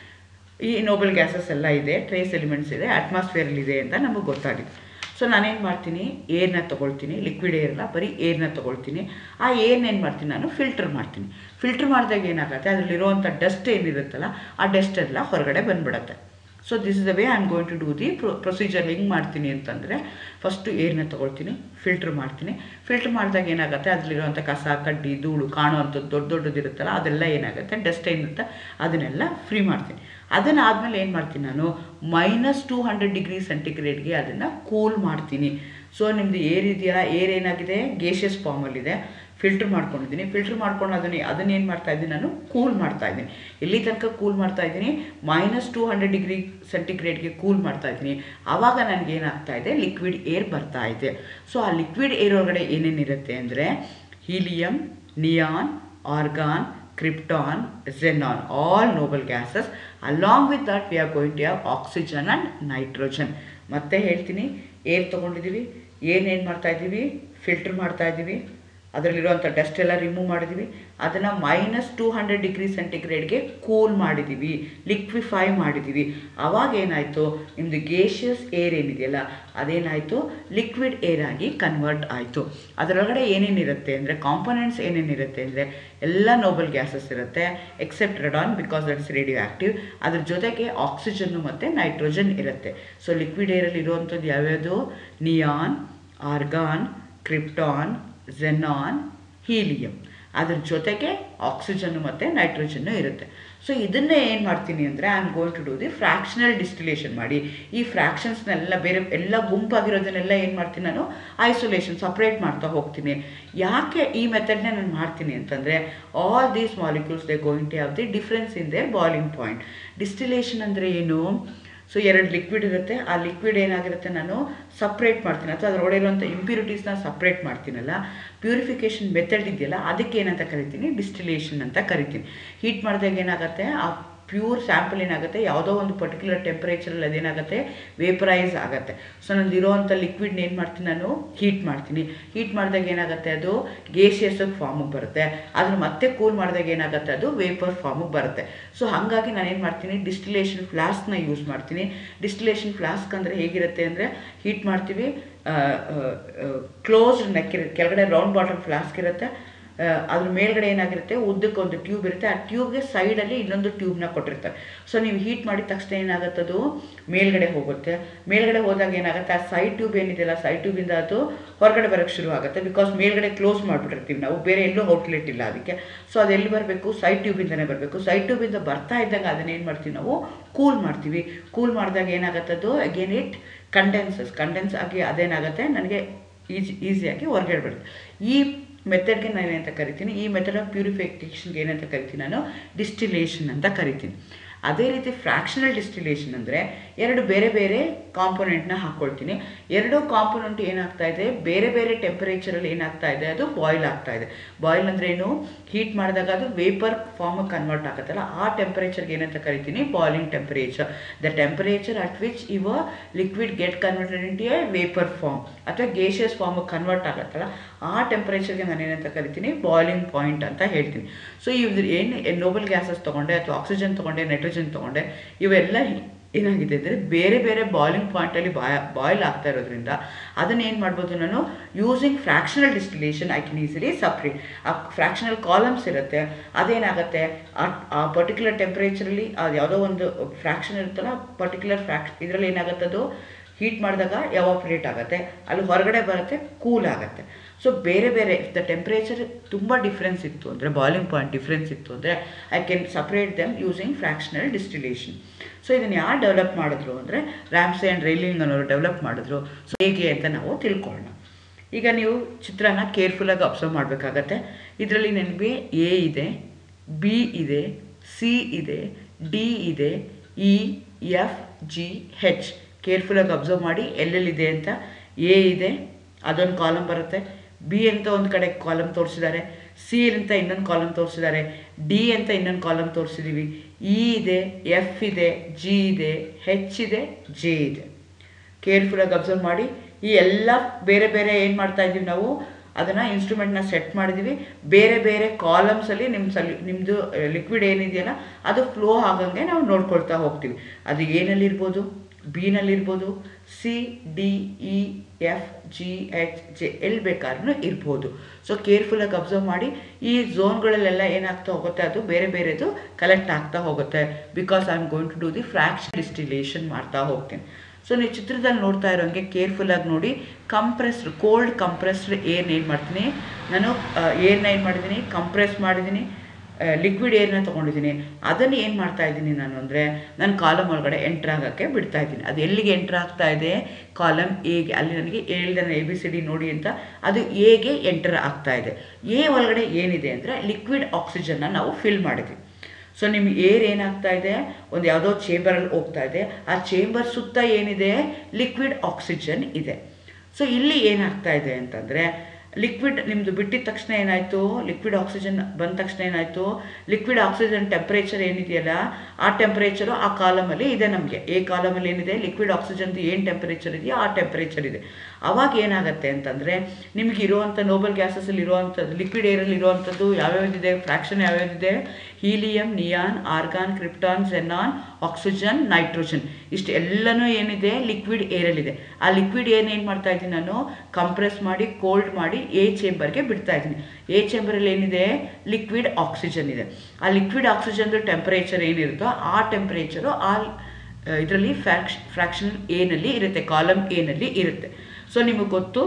ಈ ನೋಬಲ್ ಗ್ಯಾಸಸ್ ಎಲ್ಲ ಇದೆ ಟ್ರೇಸ್ ಎಲಿಮೆಂಟ್ಸ್ ಇದೆ ಅಟ್ಮಾಸ್ಫಿಯರಲ್ಲಿ ಇದೆ ಅಂತ ನಮಗೆ ಗೊತ್ತಾಗಿದೆ ಸೊ ನಾನೇನು ಮಾಡ್ತೀನಿ ಏರ್ನ ತೊಗೊಳ್ತೀನಿ ಲಿಕ್ವಿಡ್ ಏರ್ನ ಬರೀ ಏರ್ನ ತೊಗೊಳ್ತೀನಿ ಆ ಏರ್ನ ಏನು ಮಾಡ್ತೀನಿ ನಾನು ಫಿಲ್ಟರ್ ಮಾಡ್ತೀನಿ ಫಿಲ್ಟರ್ ಮಾಡಿದಾಗ ಏನಾಗುತ್ತೆ ಅದರಲ್ಲಿರುವಂಥ ಡಸ್ಟ್ ಏನಿರುತ್ತಲ್ಲ ಆ ಡಸ್ಟ್ ಎಲ್ಲ ಹೊರಗಡೆ ಬಂದ್ಬಿಡತ್ತೆ so this is the way I am going to do the procedure ಹೆಂಗೆ ಮಾಡ್ತೀನಿ ಅಂತಂದರೆ ಫಸ್ಟು ಏರ್ನ ತೊಗೊಳ್ತೀನಿ ಫಿಲ್ಟ್ರ್ ಮಾಡ್ತೀನಿ ಫಿಲ್ಟ್ರ್ ಮಾಡಿದಾಗ ಏನಾಗುತ್ತೆ ಅದರಲ್ಲಿರುವಂಥ ಕಸ ಕಡ್ಡಿ ಧೂಳು ಕಾಣುವಂಥದ್ದು ದೊಡ್ಡ ದೊಡ್ಡದಿರುತ್ತಲ್ಲ ಅದೆಲ್ಲ ಏನಾಗುತ್ತೆ ಡಸ್ಟ್ ಏನಿರುತ್ತೆ ಅದನ್ನೆಲ್ಲ ಫ್ರೀ ಮಾಡ್ತೀನಿ ಅದನ್ನು ಆದಮೇಲೆ ಏನು ಮಾಡ್ತೀನಿ ನಾನು ಮೈನಸ್ ಟೂ ಹಂಡ್ರೆಡ್ ಡಿಗ್ರಿ ಸೆಂಟಿಗ್ರೇಡ್ಗೆ ಅದನ್ನು ಕೂಲ್ ಮಾಡ್ತೀನಿ ಸೊ ನಿಮ್ಮದು ಏರ್ ಇದೆಯಲ್ಲ ಏರ್ ಏನಾಗಿದೆ ಗೇಷಿಯಸ್ ಫಾರ್ಮಲ್ಲಿದೆ ಫಿಲ್ಟ್ರ್ ಮಾಡ್ಕೊಂಡಿದ್ದೀನಿ ಫಿಲ್ಟ್ರ್ ಮಾಡ್ಕೊಂಡು ಅದನ್ನು ಅದನ್ನೇನು ಮಾಡ್ತಾ ಇದ್ದೀನಿ ನಾನು ಕೂಲ್ ಮಾಡ್ತಾ ಇದ್ದೀನಿ ಎಲ್ಲಿ ತನಕ ಕೂಲ್ ಮಾಡ್ತಾ ಇದ್ದೀನಿ ಮೈನಸ್ ಟೂ ಹಂಡ್ರೆಡ್ ಡಿಗ್ರಿ ಸೆಂಟಿಗ್ರೇಡ್ಗೆ ಕೂಲ್ ಮಾಡ್ತಾ ಇದ್ದೀನಿ ಆವಾಗ ನನಗೆ ಏನಾಗ್ತಾ ಇದೆ ಲಿಕ್ವಿಡ್ ಏರ್ ಬರ್ತಾ ಇದೆ ಸೊ ಆ ಲಿಕ್ವಿಡ್ ಏರ್ ಒಳಗಡೆ ಏನೇನಿರುತ್ತೆ ಅಂದರೆ helium neon argon krypton xenon all noble gases along with that we are going to have oxygen and nitrogen ಮತ್ತೆ ಹೇಳ್ತೀನಿ ಏರ್ ತೊಗೊಂಡಿದ್ದೀವಿ ಏನೇನು ಮಾಡ್ತಾ ಇದ್ದೀವಿ ಫಿಲ್ಟ್ರ್ ಮಾಡ್ತಾ ಇದ್ದೀವಿ ಅದರಲ್ಲಿರುವಂಥ ಡಸ್ಟ್ ಎಲ್ಲ ರಿಮೂವ್ ಮಾಡಿದ್ದೀವಿ ಅದನ್ನು ಮೈನಸ್ ಟೂ ಹಂಡ್ರೆಡ್ ಡಿಗ್ರಿ ಸೆಂಟಿಗ್ರೇಡ್ಗೆ ಕೂಲ್ ಮಾಡಿದ್ದೀವಿ ಲಿಕ್ವಿಫೈ ಮಾಡಿದ್ದೀವಿ ಆವಾಗ ಏನಾಯಿತು ನಿಮ್ಮದು ಗೇಷಿಯಸ್ ಏರ್ ಏನಿದೆಯಲ್ಲ ಅದೇನಾಯಿತು ಲಿಕ್ವಿಡ್ ಏರ್ ಆಗಿ ಕನ್ವರ್ಟ್ ಆಯಿತು ಅದರೊಳಗಡೆ ಏನೇನಿರುತ್ತೆ ಅಂದರೆ ಕಾಂಪೊನೆಂಟ್ಸ್ ಏನೇನಿರುತ್ತೆ ಅಂದರೆ ಎಲ್ಲ ನೋಬಲ್ ಗ್ಯಾಸಸ್ ಇರುತ್ತೆ except radon because that's radio active ಅದ್ರ ಜೊತೆಗೆ ಆಕ್ಸಿಜನ್ನು ಮತ್ತು ನೈಟ್ರೋಜನ್ ಇರುತ್ತೆ ಸೊ ಲಿಕ್ವಿಡ್ ಏರಲ್ಲಿ ಇರುವಂಥದ್ದು ಯಾವ್ಯಾವುದು neon argon krypton xenon helium ಅದ್ರ ಜೊತೆಗೆ ಆಕ್ಸಿಜನ್ನು ಮತ್ತು ನೈಟ್ರೋಜನ್ನು ಇರುತ್ತೆ ಸೊ ಇದನ್ನೇ ಏನು ಮಾಡ್ತೀನಿ ಅಂದರೆ I am going to do the fractional distillation ಮಾಡಿ ಈ ಫ್ರ್ಯಾಕ್ಷನ್ಸ್ನೆಲ್ಲ ಬೇರೆ ಎಲ್ಲ ಗುಂಪಾಗಿರೋದನ್ನೆಲ್ಲ ಏನು ಮಾಡ್ತೀನಿ ನಾನು ಐಸೋಲೇಷನ್ ಸಪ್ರೇಟ್ ಮಾಡ್ತಾ ಹೋಗ್ತೀನಿ ಯಾಕೆ ಈ ಮೆಥಡ್ನೇ ನಾನು ಮಾಡ್ತೀನಿ ಅಂತಂದರೆ all these molecules they going to have the difference in their boiling point distillation ಅಂದರೆ ಏನು ಸೊ ಎರಡು ಲಿಕ್ವಿಡ್ ಇರುತ್ತೆ ಆ ಲಿಕ್ವಿಡ್ ಏನಾಗಿರುತ್ತೆ ನಾನು ಸಪ್ರೇಟ್ ಮಾಡ್ತೀನಿ ಅಥವಾ ಅದರೊಳಗೆ ಇರುವಂಥ ಇಂಪ್ಯೂರಿಟೀಸ್ನ ಸಪ್ರೇಟ್ ಮಾಡ್ತೀನಲ್ಲ ಪ್ಯೂರಿಫಿಕೇಷನ್ ಮೆಥಡ್ ಇದೆಯಲ್ಲ ಅದಕ್ಕೆ ಏನಂತ ಕರಿತೀನಿ ಡಿಸ್ಟಿಲೇಷನ್ ಅಂತ ಕರಿತೀನಿ ಹೀಟ್ ಮಾಡಿದಾಗ ಏನಾಗುತ್ತೆ ಆ ಪ್ಯೂರ್ ಸ್ಯಾಂಪಲ್ ಏನಾಗುತ್ತೆ ಯಾವುದೋ ಒಂದು ಪರ್ಟಿಕ್ಯುಲರ್ ಟೆಂಪರೇಚರಲ್ಲಿ ಅದೇನಾಗುತ್ತೆ ವೇಪರೈಸ್ ಆಗುತ್ತೆ ಸೊ ನಂದು ಇರೋವಂಥ ಲಿಕ್ವಿಡ್ನ ಏನು ಮಾಡ್ತೀನಿ ನಾನು ಹೀಟ್ ಮಾಡ್ತೀನಿ ಹೀಟ್ ಮಾಡಿದಾಗ ಏನಾಗುತ್ತೆ ಅದು ಗೇಷಿಯಸ್ ಫಾರ್ಮಿಗೆ ಬರುತ್ತೆ ಅದನ್ನು ಮತ್ತೆ ಕೂಲ್ ಮಾಡಿದಾಗ ಏನಾಗುತ್ತೆ ಅದು ವೇಪರ್ ಫಾರ್ಮಿಗೆ ಬರುತ್ತೆ ಸೊ ಹಾಗಾಗಿ ನಾನು ಏನು ಮಾಡ್ತೀನಿ ಡಿಸ್ಟಿಲೇಷನ್ ಫ್ಲಾಸ್ಕ್ನ ಯೂಸ್ ಮಾಡ್ತೀನಿ ಡಿಸ್ಟಿಲೇಷನ್ ಫ್ಲಾಸ್ಕ್ ಅಂದರೆ ಹೇಗಿರುತ್ತೆ ಅಂದರೆ ಹೀಟ್ ಮಾಡ್ತೀವಿ ಕ್ಲೋಸ್ಡ್ ನೆಕ್ ಇರುತ್ತೆ ಕೆಳಗಡೆ ರೌಂಡ್ ಬಾಟಮ್ ಫ್ಲಾಸ್ಕ್ ಇರುತ್ತೆ ಆ, ಅದ್ರ ಮೇಲ್ಗಡೆ ಏನಾಗಿರುತ್ತೆ ಉದ್ದಕ್ಕೆ ಒಂದು ಟ್ಯೂಬ್ ಇರುತ್ತೆ ಆ ಟ್ಯೂಬ್ಗೆ ಸೈಡಲ್ಲಿ ಇನ್ನೊಂದು ಟ್ಯೂಬ್ನ ಕೊಟ್ಟಿರ್ತಾರೆ ಸೊ ನೀವು ಹೀಟ್ ಮಾಡಿದ ತಕ್ಷಣ ಏನಾಗುತ್ತೆ ಅದು ಮೇಲ್ಗಡೆ ಹೋಗುತ್ತೆ ಮೇಲ್ಗಡೆ ಹೋದಾಗ ಏನಾಗುತ್ತೆ ಆ ಸೈಡ್ ಟ್ಯೂಬ್ ಏನಿದೆಯಲ್ಲ ಸೈಡ್ ಟ್ಯೂಬಿಂದ ಅದು ಹೊರಗಡೆ ಬರೋಕ್ಕೆ ಶುರು ಆಗುತ್ತೆ ಬಿಕಾಸ್ ಮೇಲ್ಗಡೆ ಕ್ಲೋಸ್ ಮಾಡಿಬಿಟ್ಟಿರ್ತೀವಿ ನಾವು ಬೇರೆ ಎಲ್ಲೂ ಔಟ್ಲೆಟ್ ಇಲ್ಲ ಅದಕ್ಕೆ ಸೊ ಅದು ಎಲ್ಲಿ ಬರಬೇಕು ಸೈಡ್ ಟ್ಯೂಬಿಂದನೇ ಬರಬೇಕು ಸೈಡ್ ಟ್ಯೂಬಿಂದ ಬರ್ತಾ ಇದ್ದಾಗ ಅದನ್ನೇನು ಮಾಡ್ತೀವಿ ನಾವು ಕೂಲ್ ಮಾಡ್ತೀವಿ ಕೂಲ್ ಮಾಡಿದಾಗ ಏನಾಗುತ್ತೆ ಅದು ಅಗೇನ್ ಇಟ್ ಕಂಡೆನ್ಸಸ್ ಕಂಡೆನ್ಸ್ ಆಗಿ ಅದೇನಾಗುತ್ತೆ ನನಗೆ ಈಜಿ ಈಸಿಯಾಗಿ ಹೊರಗಡೆ ಬರುತ್ತೆ ಈ ಮೆಥಡ್ಗೆ ನಾನು ಏನಂತ ಕರಿತೀನಿ ಈ ಮೆಥಡ್ ಆಫ್ ಪ್ಯೂರಿಫಿಕೇಷನ್ಗೆ ಏನಂತ ಕರಿತೀನಿ ನಾನು ಡಿಸ್ಟಿಲೇಷನ್ ಅಂತ ಕರಿತೀನಿ ಅದೇ ರೀತಿ ಫ್ರ್ಯಾಕ್ಷನಲ್ ಡಿಸ್ಟಿಲೇಷನ್ ಅಂದರೆ ಎರಡು ಬೇರೆ ಬೇರೆ ಕಾಂಪೊನೆಂಟ್ನ ಹಾಕ್ಕೊಳ್ತೀನಿ ಎರಡೂ ಕಾಂಪೊನೆಂಟ್ ಏನಾಗ್ತಾ ಇದೆ ಬೇರೆ ಬೇರೆ ಟೆಂಪರೇಚರಲ್ಲಿ ಏನಾಗ್ತಾ ಇದೆ ಅದು ಬಾಯ್ಲ್ ಆಗ್ತಾ ಇದೆ ಬಾಯ್ಲ್ ಅಂದರೆ ಏನು ಹೀಟ್ ಮಾಡಿದಾಗ ಅದು ವೇಪರ್ ಫಾರ್ಮಿಗೆ ಕನ್ವರ್ಟ್ ಆಗುತ್ತಲ್ಲ ಆ ಟೆಂಪರೇಚರ್ಗೆ ಏನಂತ ಕರಿತೀನಿ boiling temperature the temperature at which ಇವ liquid get converted into a vapour form ಅಥವಾ ಗೇಷಿಯಸ್ ಫಾರ್ಮಿಗೆ ಕನ್ವರ್ಟ್ ಆಗುತ್ತಲ್ಲ ಆ ಟೆಂಪರೇಚರ್ಗೆ ನಾನು ಏನಂತ ಕರಿತೀನಿ ಬಾಯ್ಲಿಂಗ್ ಪಾಯಿಂಟ್ ಅಂತ ಹೇಳ್ತೀನಿ ಸೊ ಇವ್ದು ಏನು ನೋಬಲ್ ಗ್ಯಾಸಸ್ ತೊಗೊಂಡೆ ಅಥವಾ ಆಕ್ಸಿಜನ್ ತೊಗೊಂಡೆ ನೈಟ್ರೋಜನ್ ತೊಗೊಂಡೆ ಇವೆಲ್ಲ ಏನಾಗಿದೆ ಅಂದರೆ ಬೇರೆ ಬೇರೆ ಬಾಯ್ಲಿಂಗ್ ಪಾಯಿಂಟಲ್ಲಿ ಬಾಯ್ ಬಾಯ್ಲ್ ಆಗ್ತಾ ಇರೋದ್ರಿಂದ ಅದನ್ನು ಏನು ಮಾಡ್ಬೋದು ನಾನು using fractional distillation I can easily separate ಆ ಫ್ರ್ಯಾಕ್ಷನಲ್ ಕಾಲಮ್ಸ್ ಇರುತ್ತೆ ಅದೇನಾಗುತ್ತೆ ಆ ಆ ಪರ್ಟಿಕ್ಯುಲರ್ ಟೆಂಪ್ರೇಚರಲ್ಲಿ ಅದು ಯಾವುದೋ ಒಂದು ಫ್ರ್ಯಾಕ್ಷನ್ ಇರುತ್ತಲ್ಲ ಪರ್ಟಿಕ್ಯುಲರ್ ಫ್ರ್ಯಾಕ್ಷ ಇದರಲ್ಲಿ ಏನಾಗುತ್ತೆ ಅದು ಹೀಟ್ ಮಾಡಿದಾಗ ಎವಾಪ್ರೇಟ್ ಆಗುತ್ತೆ ಅಲ್ಲಿ ಹೊರಗಡೆ ಬರುತ್ತೆ ಕೂಲ್ ಆಗುತ್ತೆ ಸೊ ಬೇರೆ ಬೇರೆ ದ ಟೆಂಪ್ರೇಚರ್ ತುಂಬ ಡಿಫ್ರೆನ್ಸ್ ಇತ್ತು ಅಂದರೆ ಬಾಯ್ಲಿಂಗ್ ಪಾಯಿಂಟ್ ಡಿಫ್ರೆನ್ಸ್ ಇತ್ತು ಅಂದರೆ I can separate them using fractional distillation so ಇದನ್ನು ಯಾರು ಡೆವಲಪ್ ಮಾಡಿದ್ರು ಅಂದರೆ ರ್ಯಾಮ್ಸೆ ಆ್ಯಂಡ್ ರೈಲಿಂಗ್ ಅನ್ನೋರು ಡೆವಲಪ್ ಮಾಡಿದ್ರು ಸೊ ಹೇಗೆ ಅಂತ ನಾವು ತಿಳ್ಕೊಳ್ಳೋಣ ಈಗ ನೀವು ಚಿತ್ರನ ಕೇರ್ಫುಲ್ಲಾಗಿ ಅಬ್ಸರ್ವ್ ಮಾಡಬೇಕಾಗತ್ತೆ ಇದರಲ್ಲಿ ನನಗೆ ಎ ಇದೆ ಬಿ ಇದೆ ಸಿ ಇದೆ ಡಿ ಇದೆ ಇ ಎಫ್ ಜಿ ಹೆಚ್ ಕೇರ್ಫುಲ್ಲಾಗಿ ಅಬ್ಸರ್ವ್ ಮಾಡಿ ಎಲ್ಲೆಲ್ಲಿದೆ ಅಂತ ಎ ಇದೆ ಅದೊಂದು ಕಾಲಮ್ ಬರುತ್ತೆ ಬಿ ಅಂತ ಒಂದು ಕಡೆ ಕಾಲಮ್ ತೋರಿಸಿದ್ದಾರೆ ಸಿ ಅಂತ ಇನ್ನೊಂದು ಕಾಲಮ್ ತೋರಿಸಿದ್ದಾರೆ ಡಿ ಅಂತ ಇನ್ನೊಂದು ಕಾಲಮ್ ತೋರಿಸಿದ್ದೀವಿ ಇ ಇದೆ ಎಫ್ ಇದೆ ಜಿ ಇದೆ ಹೆಚ್ ಇದೆ ಜೆ ಇದೆ ಕೇರ್ಫುಲ್ಲಾಗಿ ಅಬ್ಸರ್ವ್ ಮಾಡಿ ಈ ಎಲ್ಲ ಬೇರೆ ಬೇರೆ ಏನು ಮಾಡ್ತಾ ಇದ್ದೀವಿ ನಾವು ಅದನ್ನು ಇನ್ಸ್ಟ್ರೂಮೆಂಟ್ನ ಸೆಟ್ ಮಾಡಿದ್ದೀವಿ ಬೇರೆ ಬೇರೆ ಕಾಲಮ್ಸಲ್ಲಿ ನಿಮ್ಮ ಸಲ್ ನಿಮ್ಮದು ಲಿಕ್ವಿಡ್ ಏನಿದೆಯಲ್ಲ ಅದು ಫ್ಲೋ ಆಗಂಗೆ ನಾವು ನೋಡ್ಕೊಳ್ತಾ ಹೋಗ್ತೀವಿ ಅದು ಏನಲ್ಲಿರ್ಬೋದು ಬಿನಲ್ಲಿರ್ಬೋದು C D E F G H J ಎಲ್ಲಿ ಬೇಕಾದ್ರೂ ಇರ್ಬೋದು ಸೊ ಕೇರ್ಫುಲ್ಲಾಗಿ ಅಬ್ಸರ್ವ್ ಮಾಡಿ ಈ ಝೋನ್ಗಳಲ್ಲೆಲ್ಲ ಏನಾಗ್ತಾ ಹೋಗುತ್ತೆ ಅದು ಬೇರೆ ಬೇರೆದು ಕಲೆಕ್ಟ್ ಆಗ್ತಾ ಹೋಗುತ್ತೆ because I am going to do the fraction distillation ಮಾಡ್ತಾ ಹೋಗ್ತೀನಿ ಸೊ ನೀವು ಚಿತ್ರದಲ್ಲಿ ನೋಡ್ತಾ ಇರೋಂಗೆ ಕೇರ್ಫುಲ್ಲಾಗಿ ನೋಡಿ ಕಂಪ್ರೆಸ್ಡ್ ಕೋಲ್ಡ್ ಕಂಪ್ರೆಸ್ಡ್ ಏರ್ನ ಏನು ಮಾಡ್ತೀನಿ ನಾನು ಏರ್ನ ಏನು ಮಾಡಿದ್ದೀನಿ ಕಂಪ್ರೆಸ್ ಮಾಡಿದ್ದೀನಿ ಲಿಕ್ವಿಡ್ ಏರ್ನ ತೊಗೊಂಡಿದ್ದೀನಿ ಅದನ್ನು ಏನು ಮಾಡ್ತಾ ಇದ್ದೀನಿ ನಾನು ಅಂದರೆ ನಾನು ಕಾಲಮ್ ಒಳಗಡೆ ಎಂಟ್ರ್ ಆಗೋಕ್ಕೆ ಬಿಡ್ತಾ ಇದ್ದೀನಿ ಅದು ಎಲ್ಲಿಗೆ ಎಂಟ್ರ್ ಆಗ್ತಾ ಇದೆ ಕಾಲಮ್ ಎಗೆ ಅಲ್ಲಿ ನನಗೆ ಹೇಳ್ದೆ ಎ ಬಿ ಸಿ ಡಿ ನೋಡಿ ಅಂತ ಅದು ಎಗೆ ಎಂಟರ್ ಆಗ್ತಾ ಇದೆ ಎ ಒಳಗಡೆ ಏನಿದೆ ಅಂದರೆ ಲಿಕ್ವಿಡ್ ಆಕ್ಸಿಜನ್ನ ನಾವು ಫಿಲ್ ಮಾಡಿದ್ವಿ ಸೊ ನಿಮ್ಗೆ ಏರ್ ಏನಾಗ್ತಾ ಇದೆ ಒಂದು ಯಾವುದೋ ಚೇಂಬರಲ್ಲಿ ಹೋಗ್ತಾ ಇದೆ ಆ ಚೇಂಬರ್ ಸುತ್ತ ಏನಿದೆ ಲಿಕ್ವಿಡ್ ಆಕ್ಸಿಜನ್ ಇದೆ ಸೊ ಇಲ್ಲಿ ಏನಾಗ್ತಾ ಇದೆ ಅಂತಂದರೆ ಲಿಕ್ವಿಡ್ ನಿಮ್ಮದು ಬಿಟ್ಟಿದ ತಕ್ಷಣ ಏನಾಯಿತು ಲಿಕ್ವಿಡ್ ಆಕ್ಸಿಜನ್ ಬಂದ ತಕ್ಷಣ ಏನಾಯಿತು ಲಿಕ್ವಿಡ್ ಆಕ್ಸಿಜನ್ ಟೆಂಪ್ರೇಚರ್ ಏನಿದೆಯಲ್ಲ ಆ ಟೆಂಪ್ರೇಚರು ಆ ಕಾಲಮಲ್ಲಿ ಇದೆ ನಮಗೆ ಎ ಕಾಲಮಲ್ಲಿ ಏನಿದೆ ಲಿಕ್ವಿಡ್ ಆಕ್ಸಿಜನ್ದು ಏನು ಟೆಂಪ್ರೇಚರ್ ಇದೆಯೋ ಆ ಟೆಂಪ್ರೇಚರ್ ಇದೆ ಅವಾಗ ಏನಾಗುತ್ತೆ ಅಂತಂದರೆ ನಿಮಗೆ ಇರುವಂಥ ನೋಬಲ್ ಗ್ಯಾಸಸಲ್ಲಿ ಇರುವಂಥದ್ದು ಲಿಕ್ವಿಡ್ ಏರಲ್ಲಿ ಇರುವಂಥದ್ದು ಯಾವ್ಯಾವ್ದಿದೆ ಫ್ರ್ಯಾಕ್ಷನ್ ಯಾವ್ಯಾವ್ದಿದೆ helium neon argon krypton xenon oxygen nitrogen ಇಷ್ಟು ಎಲ್ಲನೂ ಏನಿದೆ ಲಿಕ್ವಿಡ್ ಏರಲ್ಲಿದೆ ಆ ಲಿಕ್ವಿಡ್ ಏನು ಏನು ಮಾಡ್ತಾ ಇದ್ದೀನಿ ನಾನು ಕಂಪ್ರೆಸ್ ಮಾಡಿ ಕೋಲ್ಡ್ ಮಾಡಿ ಎ ಚೇಂಬರ್ಗೆ ಬಿಡ್ತಾ ಇದ್ದೀನಿ ಎ ಚೇಂಬರಲ್ಲಿ ಏನಿದೆ ಲಿಕ್ವಿಡ್ ಆಕ್ಸಿಜನ್ ಇದೆ ಆ ಲಿಕ್ವಿಡ್ ಆಕ್ಸಿಜನ್ದು ಟೆಂಪರೇಚರ್ ಏನಿರುತ್ತೋ ಆ ಟೆಂಪರೇಚರು ಆ ಇದರಲ್ಲಿ ಫ್ರ್ಯಾಕ್ಷ್ ಫ್ರ್ಯಾಕ್ಷನಲ್ ಏನಲ್ಲಿ ಇರುತ್ತೆ ಕಾಲಮ್ ಏನಲ್ಲಿ ಇರುತ್ತೆ ಸೊ ನಿಮಗೆ ಗೊತ್ತು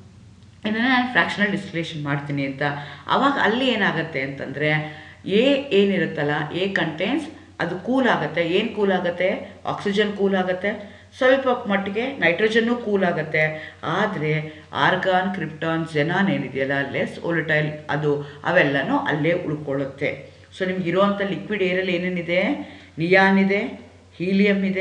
ಇದನ್ನು ನಾನು ಫ್ರ್ಯಾಕ್ಷನಲ್ ಡಿಸ್ಟಿಲೇಷನ್ ಮಾಡ್ತೀನಿ ಅಂತ ಆವಾಗ ಅಲ್ಲಿ ಏನಾಗುತ್ತೆ ಅಂತಂದರೆ ಎ ಏನಿರುತ್ತಲ್ಲ ಎ ಕಂಟೆನ್ಸ್ ಅದು ಕೂಲ್ ಆಗುತ್ತೆ ಏನು ಕೂಲ್ ಆಗುತ್ತೆ ಆಕ್ಸಿಜನ್ ಕೂಲ್ ಆಗುತ್ತೆ ಸ್ವಲ್ಪ ಮಟ್ಟಿಗೆ ನೈಟ್ರೋಜನ್ನು ಕೂಲ್ ಆಗುತ್ತೆ ಆದರೆ ಆರ್ಗಾನ್ ಕ್ರಿಪ್ಟಾನ್ ಜೆನಾನ್ ಏನಿದೆಯಲ್ಲ ಲೆಸ್ ಒಲಿಟೈಲ್ ಅದು ಅವೆಲ್ಲನೂ ಅಲ್ಲೇ ಉಳ್ಕೊಳ್ಳುತ್ತೆ ಸೊ ನಿಮ್ಗೆ ಇರುವಂಥ ಲಿಕ್ವಿಡ್ ಏರಲ್ಲಿ ಏನೇನಿದೆ ನಿಯಾನ್ ಇದೆ ಹೀಲಿಯಮ್ ಇದೆ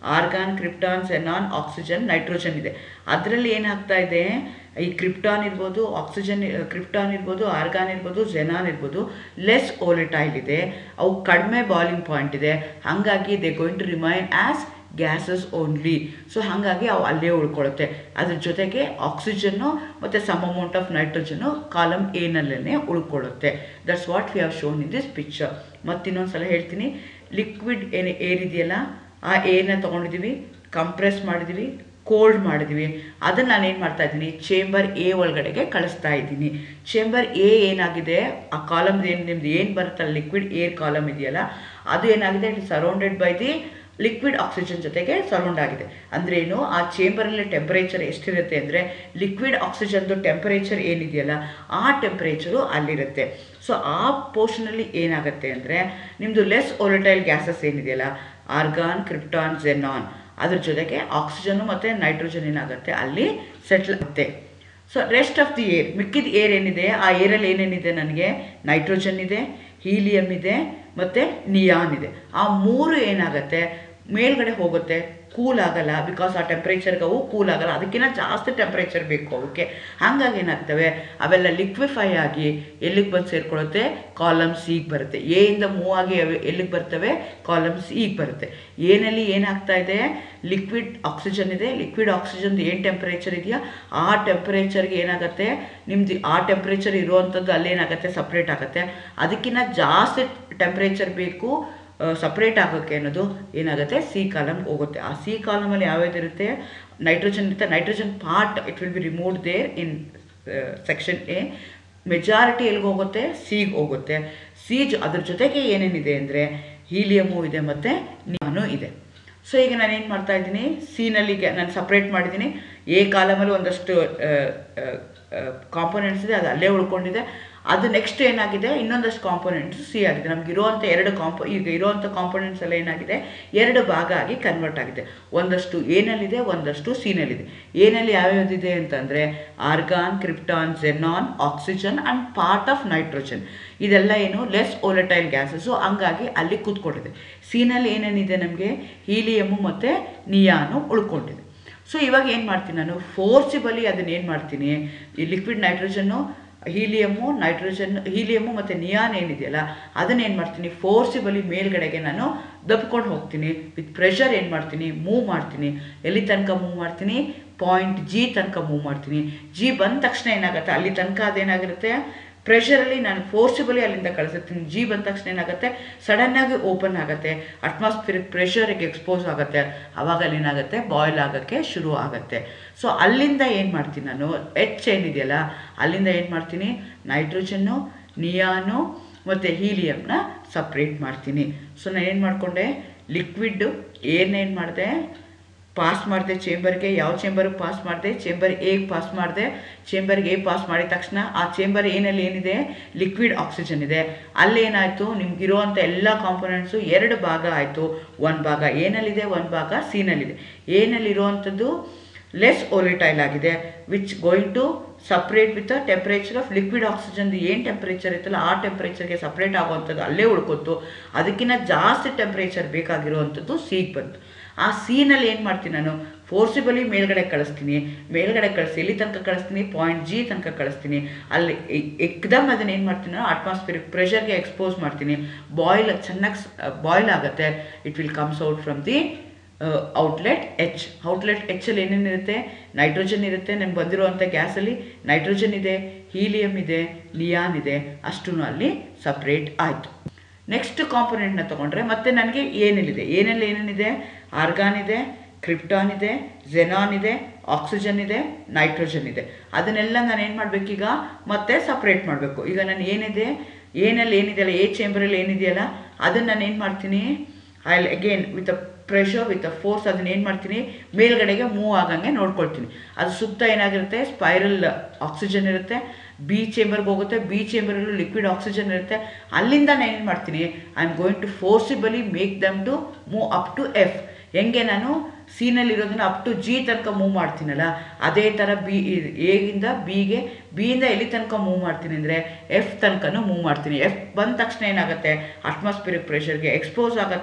argon krypton xenon oxygen nitrogen ಇದೆ ಅದರಲ್ಲಿ ಏನಾಗ್ತಾ ಇದೆ ಈ ಕ್ರಿಪ್ಟಾನ್ ಇರ್ಬೋದು ಆಕ್ಸಿಜನ್ ಕ್ರಿಪ್ಟಾನ್ ಇರ್ಬೋದು ಆರ್ಗಾನ್ ಇರ್ಬೋದು ಜೆನಾನ್ ಇರ್ಬೋದು ಲೆಸ್ ಓಲಿಟೈಲ್ ಇದೆ ಅವು ಕಡಿಮೆ ಬಾಯ್ಲಿಂಗ್ ಪಾಯಿಂಟ್ ಇದೆ ಹಾಗಾಗಿ they going to remain as gases only so ಹಾಗಾಗಿ ಅವು ಅಲ್ಲೇ ಉಳ್ಕೊಳ್ಳುತ್ತೆ ಅದ್ರ ಜೊತೆಗೆ ಆಕ್ಸಿಜನ್ನು ಮತ್ತು some amount of nitrogen column ಏನಲ್ಲೇ ಉಳ್ಕೊಳ್ಳುತ್ತೆ that's what we have shown in this picture ಮತ್ತು ಇನ್ನೊಂದು ಸಲ ಹೇಳ್ತೀನಿ ಲಿಕ್ವಿಡ್ ಏನು ಏರ್ ಇದೆಯಲ್ಲ ಆ ಏರ್ನ ತೊಗೊಂಡಿದ್ದೀವಿ ಕಂಪ್ರೆಸ್ ಮಾಡಿದ್ದೀವಿ ಕೋಲ್ಡ್ ಮಾಡಿದ್ವಿ ಅದನ್ನು ನಾನು ಏನು ಮಾಡ್ತಾ ಇದ್ದೀನಿ ಚೇಂಬರ್ ಎ ಒಳಗಡೆಗೆ ಕಳಿಸ್ತಾ ಇದ್ದೀನಿ ಚೇಂಬರ್ ಎ ಏನಾಗಿದೆ ಆ ಕಾಲಮ್ ಏನು ನಿಮ್ದು ಏನು ಬರುತ್ತಲ್ಲ ಲಿಕ್ವಿಡ್ ಏರ್ ಕಾಲಮ್ ಇದೆಯಲ್ಲ ಅದು ಏನಾಗಿದೆ it surrounded by the liquid oxygen ಜೊತೆಗೆ ಸರೌಂಡ್ ಆಗಿದೆ ಅಂದ್ರೆ ಏನು ಆ ಚೇಂಬರಲ್ಲಿ ಟೆಂಪರೇಚರ್ ಎಷ್ಟಿರುತ್ತೆ ಅಂದರೆ ಲಿಕ್ವಿಡ್ ಆಕ್ಸಿಜನ್ದು ಟೆಂಪರೇಚರ್ ಏನಿದೆಯಲ್ಲ ಆ ಟೆಂಪರೇಚರು ಅಲ್ಲಿರುತ್ತೆ ಸೊ ಆ ಪೋರ್ಷನಲ್ಲಿ ಏನಾಗುತ್ತೆ ಅಂದರೆ ನಿಮ್ಮದು ಲೆಸ್ ಓಲಟೈಲ್ ಗ್ಯಾಸಸ್ ಏನಿದೆಯಲ್ಲ ಆರ್ಗಾನ್ ಕ್ರಿಪ್ಟಾನ್ ಜೆನಾನ್ ಅದ್ರ ಜೊತೆಗೆ ಆಕ್ಸಿಜನ್ನು ಮತ್ತು ನೈಟ್ರೋಜನ್ ಏನಾಗುತ್ತೆ ಅಲ್ಲಿ ಸೆಟ್ಲ್ ಆಗುತ್ತೆ so rest of the air ಮಿಕ್ಕಿದ ಏರ್ ಏನಿದೆ ಆ ಏರಲ್ಲಿ ಏನೇನಿದೆ ನನಗೆ ನೈಟ್ರೋಜನ್ ಇದೆ ಹೀಲಿಯಮ್ ಇದೆ ಮತ್ತು ನಿಯಾನ್ ಇದೆ ಆ ಮೂರು ಏನಾಗುತ್ತೆ ಮೇಲ್ಗಡೆ ಹೋಗುತ್ತೆ ಕೂಲ್ ಆಗಲ್ಲ ಬಿಕಾಸ್ ಆ ಟೆಂಪ್ರೇಚರ್ಗೆ ಅವು ಕೂಲ್ ಆಗಲ್ಲ ಅದಕ್ಕಿಂತ ಜಾಸ್ತಿ ಟೆಂಪ್ರೇಚರ್ ಬೇಕು ಅವಕ್ಕೆ ಹಾಗಾಗಿ ಏನಾಗ್ತವೆ ಅವೆಲ್ಲ ಲಿಕ್ವಿಫೈ ಆಗಿ ಎಲ್ಲಿಗೆ ಬಂದು ಸೇರ್ಕೊಳ್ಳುತ್ತೆ ಕಾಲಮ್ ಸಿಗೆ ಬರುತ್ತೆ ಎ ಇಂದ ಮೂವ್ ಆಗಿ ಅವೆ ಎಲ್ಲಿಗೆ ಬರ್ತವೆ ಕಾಲಮ್ ಸಿಗೆ ಬರುತ್ತೆ ಏನಲ್ಲಿ ಏನಾಗ್ತಾ ಇದೆ ಲಿಕ್ವಿಡ್ ಆಕ್ಸಿಜನ್ ಇದೆ ಲಿಕ್ವಿಡ್ ಆಕ್ಸಿಜನ್ ಏನು ಟೆಂಪರೇಚರ್ ಇದೆಯಾ ಆ ಟೆಂಪರೇಚರ್ಗೆ ಏನಾಗುತ್ತೆ ನಿಮ್ದು ಆ ಟೆಂಪ್ರೇಚರ್ ಇರುವಂಥದ್ದು ಅಲ್ಲೇನಾಗುತ್ತೆ ಸಪ್ರೇಟ್ ಆಗುತ್ತೆ ಅದಕ್ಕಿಂತ ಜಾಸ್ತಿ ಟೆಂಪ್ರೇಚರ್ ಬೇಕು ಸಪ್ರೇಟ್ ಆಗೋಕ್ಕೆ ಅನ್ನೋದು ಏನಾಗುತ್ತೆ ಸಿ ಕಾಲಮ್ ಹೋಗುತ್ತೆ ಆ ಸಿ ಕಾಲಮಲ್ಲಿ ಯಾವ್ಯಾವ್ದಿರುತ್ತೆ ನೈಟ್ರೋಜನ್ ಇರುತ್ತೆ nitrogen part it will be removed there in section A majority ಎಲ್ಲಿಗೆ ಹೋಗುತ್ತೆ ಸಿಗೆ ಹೋಗುತ್ತೆ ಸಿ ಅದ್ರ ಜೊತೆಗೆ ಏನೇನಿದೆ ಅಂದರೆ ಹೀಲಿಯಮು ಇದೆ ಮತ್ತು ನಿಯಾನು ಇದೆ ಸೊ ಈಗ ನಾನು ಏನು ಮಾಡ್ತಾ ಇದ್ದೀನಿ ಸಿನಲ್ಲಿ ನಾನು ಸಪ್ರೇಟ್ ಮಾಡಿದ್ದೀನಿ ಎ ಕಾಲಮಲ್ಲಿ ಒಂದಷ್ಟು ಕಾಂಪೊನೆಂಟ್ಸ್ ಇದೆ ಅದು ಅಲ್ಲೇ ಉಳ್ಕೊಂಡಿದೆ ಅದು ನೆಕ್ಸ್ಟ್ ಏನಾಗಿದೆ ಇನ್ನೊಂದಷ್ಟು ಕಾಂಪೊನೆಂಟ್ಸ್ ಸಿ ಆಗಿದೆ ನಮ್ಗೆ ಇರುವಂಥ ಎರಡು ಕಾಂಪೊ ಈಗ ಇರುವಂಥ ಕಾಂಪೊನೆಂಟ್ಸ್ ಎಲ್ಲ ಏನಾಗಿದೆ ಎರಡು ಭಾಗ ಆಗಿ ಕನ್ವರ್ಟ್ ಆಗಿದೆ ಒಂದಷ್ಟು ಏನಲ್ಲಿದೆ ಒಂದಷ್ಟು ಸಿನಲ್ಲಿದೆ ಏನಲ್ಲಿ ಯಾವ್ಯಾವುದಿದೆ ಅಂತಂದರೆ argon krypton xenon oxygen and part of nitrogen ಇದೆಲ್ಲ ಏನು ಲೆಸ್ ಓಲಟೈಲ್ ಗ್ಯಾಸಸ್ಸು ಹಂಗಾಗಿ ಅಲ್ಲಿ ಕೂತ್ಕೊಂಡಿದೆ ಸಿನಲ್ಲಿ ಏನೇನಿದೆ ನಮಗೆ ಹೀಲಿಯಮು ಮತ್ತು ನಿಯಾನು ಉಳ್ಕೊಂಡಿದೆ ಸೊ ಇವಾಗ ಏನು ಮಾಡ್ತೀನಿ ನಾನು ಫೋರ್ಸಿಬಲಿ ಅದನ್ನ ಏನು ಮಾಡ್ತೀನಿ ಈ liquid nitrogen helium nitrogen helium ಮತ್ತು ನಿಯಾನ್ ಏನಿದೆಯಲ್ಲ ಅದನ್ನೇನು ಮಾಡ್ತೀನಿ ಫೋರ್ಸಿಬಲಿ ಮೇಲ್ಗಡೆಗೆ ನಾನು ದಬ್ಕೊಂಡು ಹೋಗ್ತೀನಿ ವಿತ್ ಪ್ರೆಷರ್ ಏನು ಮಾಡ್ತೀನಿ ಮೂವ್ ಮಾಡ್ತೀನಿ ಎಲ್ಲಿ ತನಕ ಮೂವ್ ಮಾಡ್ತೀನಿ ಪಾಯಿಂಟ್ ಜಿ ತನಕ ಮೂವ್ ಮಾಡ್ತೀನಿ ಜಿ ಬಂದ ತಕ್ಷಣ ಏನಾಗುತ್ತೆ ಅಲ್ಲಿ ತನಕ ಅದೇನಾಗಿರುತ್ತೆ ಪ್ರೆಷರಲ್ಲಿ ನಾನು ಫೋರ್ಸಿಬಲಿ ಅಲ್ಲಿಂದ ಕಳಿಸುತ್ತೀನಿ ಜಿ ಬಂದ ತಕ್ಷಣ ಏನಾಗುತ್ತೆ ಸಡನ್ನಾಗಿ ಓಪನ್ ಆಗುತ್ತೆ ಅಟ್ಮಾಸ್ಫಿರಿಕ್ ಪ್ರೆಷರಿಗೆ ಎಕ್ಸ್ಪೋಸ್ ಆಗುತ್ತೆ ಆವಾಗ ಅಲ್ಲಿ ಏನಾಗುತ್ತೆ ಬಾಯ್ಲ್ ಆಗೋಕ್ಕೆ ಶುರು ಆಗುತ್ತೆ ಸೊ ಅಲ್ಲಿಂದ ಏನು ಮಾಡ್ತೀನಿ ನಾನು ಎಚ್ ಏನಿದೆಯಲ್ಲ ಅಲ್ಲಿಂದ ಏನು ಮಾಡ್ತೀನಿ ನೈಟ್ರೋಜನ್ನು ನಿಯಾನು ಮತ್ತು ಹೀಲಿಯಮ್ನ ಸಪ್ರೇಟ್ ಮಾಡ್ತೀನಿ ಸೊ ನಾನು ಏನು ಮಾಡಿಕೊಂಡೆ ಲಿಕ್ವಿಡ್ಡು ಏನೇನು ಮಾಡಿದೆ ಪಾಸ್ ಮಾಡಿದೆ ಚೇಂಬರ್ಗೆ ಯಾವ ಚೇಂಬರ್ಗೆ ಪಾಸ್ ಮಾಡಿದೆ ಚೇಂಬರ್ ಎಗೆ ಪಾಸ್ ಮಾಡಿದೆ ಚೇಂಬರ್ಗೆ ಎ ಪಾಸ್ ಮಾಡಿದ ತಕ್ಷಣ ಆ ಚೇಂಬರ್ ಏನಲ್ಲಿ ಏನಿದೆ ಲಿಕ್ವಿಡ್ ಆಕ್ಸಿಜನ್ ಇದೆ ಅಲ್ಲೇನಾಯಿತು ನಿಮ್ಗಿರುವಂಥ ಎಲ್ಲ ಕಾಂಪೊನೆಂಟ್ಸು ಎರಡು ಭಾಗ ಆಯಿತು ಒಂದು ಭಾಗ ಏನಲ್ಲಿದೆ ಒಂದು ಭಾಗ ಸಿನಲ್ಲಿದೆ ಏನಲ್ಲಿರುವಂಥದ್ದು ಲೆಸ್ ಓಲಿಟೈಲ್ ಆಗಿದೆ which going to separate with the temperature of liquid ಆಕ್ಸಿಜನ್ದು ಏನು ಟೆಂಪ್ರೇಚರ್ ಇತ್ತಲ್ಲ ಆ ಟೆಂಪ್ರೇಚರ್ಗೆ ಸಪ್ರೇಟ್ ಆಗುವಂಥದ್ದು ಅಲ್ಲೇ ಉಳ್ಕೊತು ಅದಕ್ಕಿಂತ ಜಾಸ್ತಿ ಟೆಂಪ್ರೇಚರ್ ಬೇಕಾಗಿರುವಂಥದ್ದು ಸಿಗೆ ಬಂತು ಆ ಸೀನಲ್ಲಿ ಏನು ಮಾಡ್ತೀನಿ ನಾನು ಫೋರ್ಸಿಬಲಿ ಮೇಲ್ಗಡೆ ಕಳಿಸ್ತೀನಿ ಮೇಲ್ಗಡೆ ಕಳಿಸಿ ಎಲ್ಲಿ ತನಕ ಕಳಿಸ್ತೀನಿ ಪಾಯಿಂಟ್ ಜಿ ತನಕ ಕಳಿಸ್ತೀನಿ ಅಲ್ಲಿ ಎಕ್ದಮ್ ಅದನ್ನ ಏನು ಮಾಡ್ತೀನಿ ನಾನು ಅಟ್ಮಾಸ್ಫಿರಿಕ್ ಪ್ರೆಷರ್ಗೆ ಎಕ್ಸ್ಪೋಸ್ ಮಾಡ್ತೀನಿ ಬಾಯ್ಲ್ ಚೆನ್ನಾಗಿ ಬಾಯ್ಲ್ ಆಗುತ್ತೆ it will comes out from the outlet H outlet ಎಚ್ಚಲ್ಲಿ ಏನೇನಿರುತ್ತೆ ನೈಟ್ರೋಜನ್ ಇರುತ್ತೆ ನಮ್ಗೆ ಬಂದಿರುವಂಥ ಗ್ಯಾಸಲ್ಲಿ ನೈಟ್ರೋಜನ್ ಇದೆ ಹೀಲಿಯಮ್ ಇದೆ ನಿಯಾನ್ ಇದೆ ಅಷ್ಟೂ ಅಲ್ಲಿ ಸಪ್ರೇಟ್ ಆಯಿತು ನೆಕ್ಸ್ಟ್ ಕಾಂಪೊನೆಂಟ್ನ ತೊಗೊಂಡ್ರೆ ಮತ್ತೆ ನನಗೆ ಏನೆಲ್ಲಿದೆ ಏನೆಲ್ಲ ಏನೇನಿದೆ ಆರ್ಗಾನ್ ಇದೆ ಕ್ರಿಪ್ಟಾನ್ ಇದೆ ಜೆನಾನ್ ಇದೆ ಆಕ್ಸಿಜನ್ ಇದೆ ನೈಟ್ರೋಜನ್ ಇದೆ ಅದನ್ನೆಲ್ಲ ನಾನು ಏನು ಮಾಡಬೇಕೀಗ ಮತ್ತೆ ಸಪ್ರೇಟ್ ಮಾಡಬೇಕು ಈಗ ನಾನು ಏನಿದೆ ಏನಲ್ಲಿ ಏನಿದೆಯಲ್ಲ ಎ ಚೇಂಬರಲ್ಲಿ ಏನಿದೆಯಲ್ಲ ಅದನ್ನು ನಾನು ಏನು ಮಾಡ್ತೀನಿ I again with a pressure with a force ಅದನ್ನ ಏನು ಮಾಡ್ತೀನಿ ಮೇಲ್ಗಡೆಗೆ ಮೂವ್ ಆಗಂಗೆ ನೋಡ್ಕೊಳ್ತೀನಿ ಅದು ಸುತ್ತ ಏನಾಗಿರುತ್ತೆ ಸ್ಪೈರಲ್ ಆಕ್ಸಿಜನ್ ಇರುತ್ತೆ ಬಿ ಚೇಂಬರ್ಗೆ ಹೋಗುತ್ತೆ ಬಿ ಚೇಂಬರಲ್ಲೂ ಲಿಕ್ವಿಡ್ ಆಕ್ಸಿಜನ್ ಇರುತ್ತೆ ಅಲ್ಲಿಂದ ನಾನು ಏನು ಮಾಡ್ತೀನಿ I am going to forcibly make them to move up to F ಹೆಂಗೆ ನಾನು ಸೀನಲ್ಲಿರೋದನ್ನ ಅಪ್ ಟು ಜಿ ತನಕ ಮೂವ್ ಮಾಡ್ತೀನಲ್ಲ ಅದೇ ಥರ ಬಿ ಎಗಿಂದ ಬಿಗೆ ಬಿಯಿಂದ ಎಲ್ಲಿ ತನಕ ಮೂವ್ ಮಾಡ್ತೀನಿ ಅಂದರೆ ಎಫ್ ತನಕನೂ ಮೂವ್ ಮಾಡ್ತೀನಿ ಎಫ್ ಬಂದ ತಕ್ಷಣ ಏನಾಗುತ್ತೆ ಅಟ್ಮಾಸ್ಫಿರಿಕ್ ಪ್ರೆಷರ್ಗೆ ಎಕ್ಸ್ಪೋಸ್ ಆಗುತ್ತೆ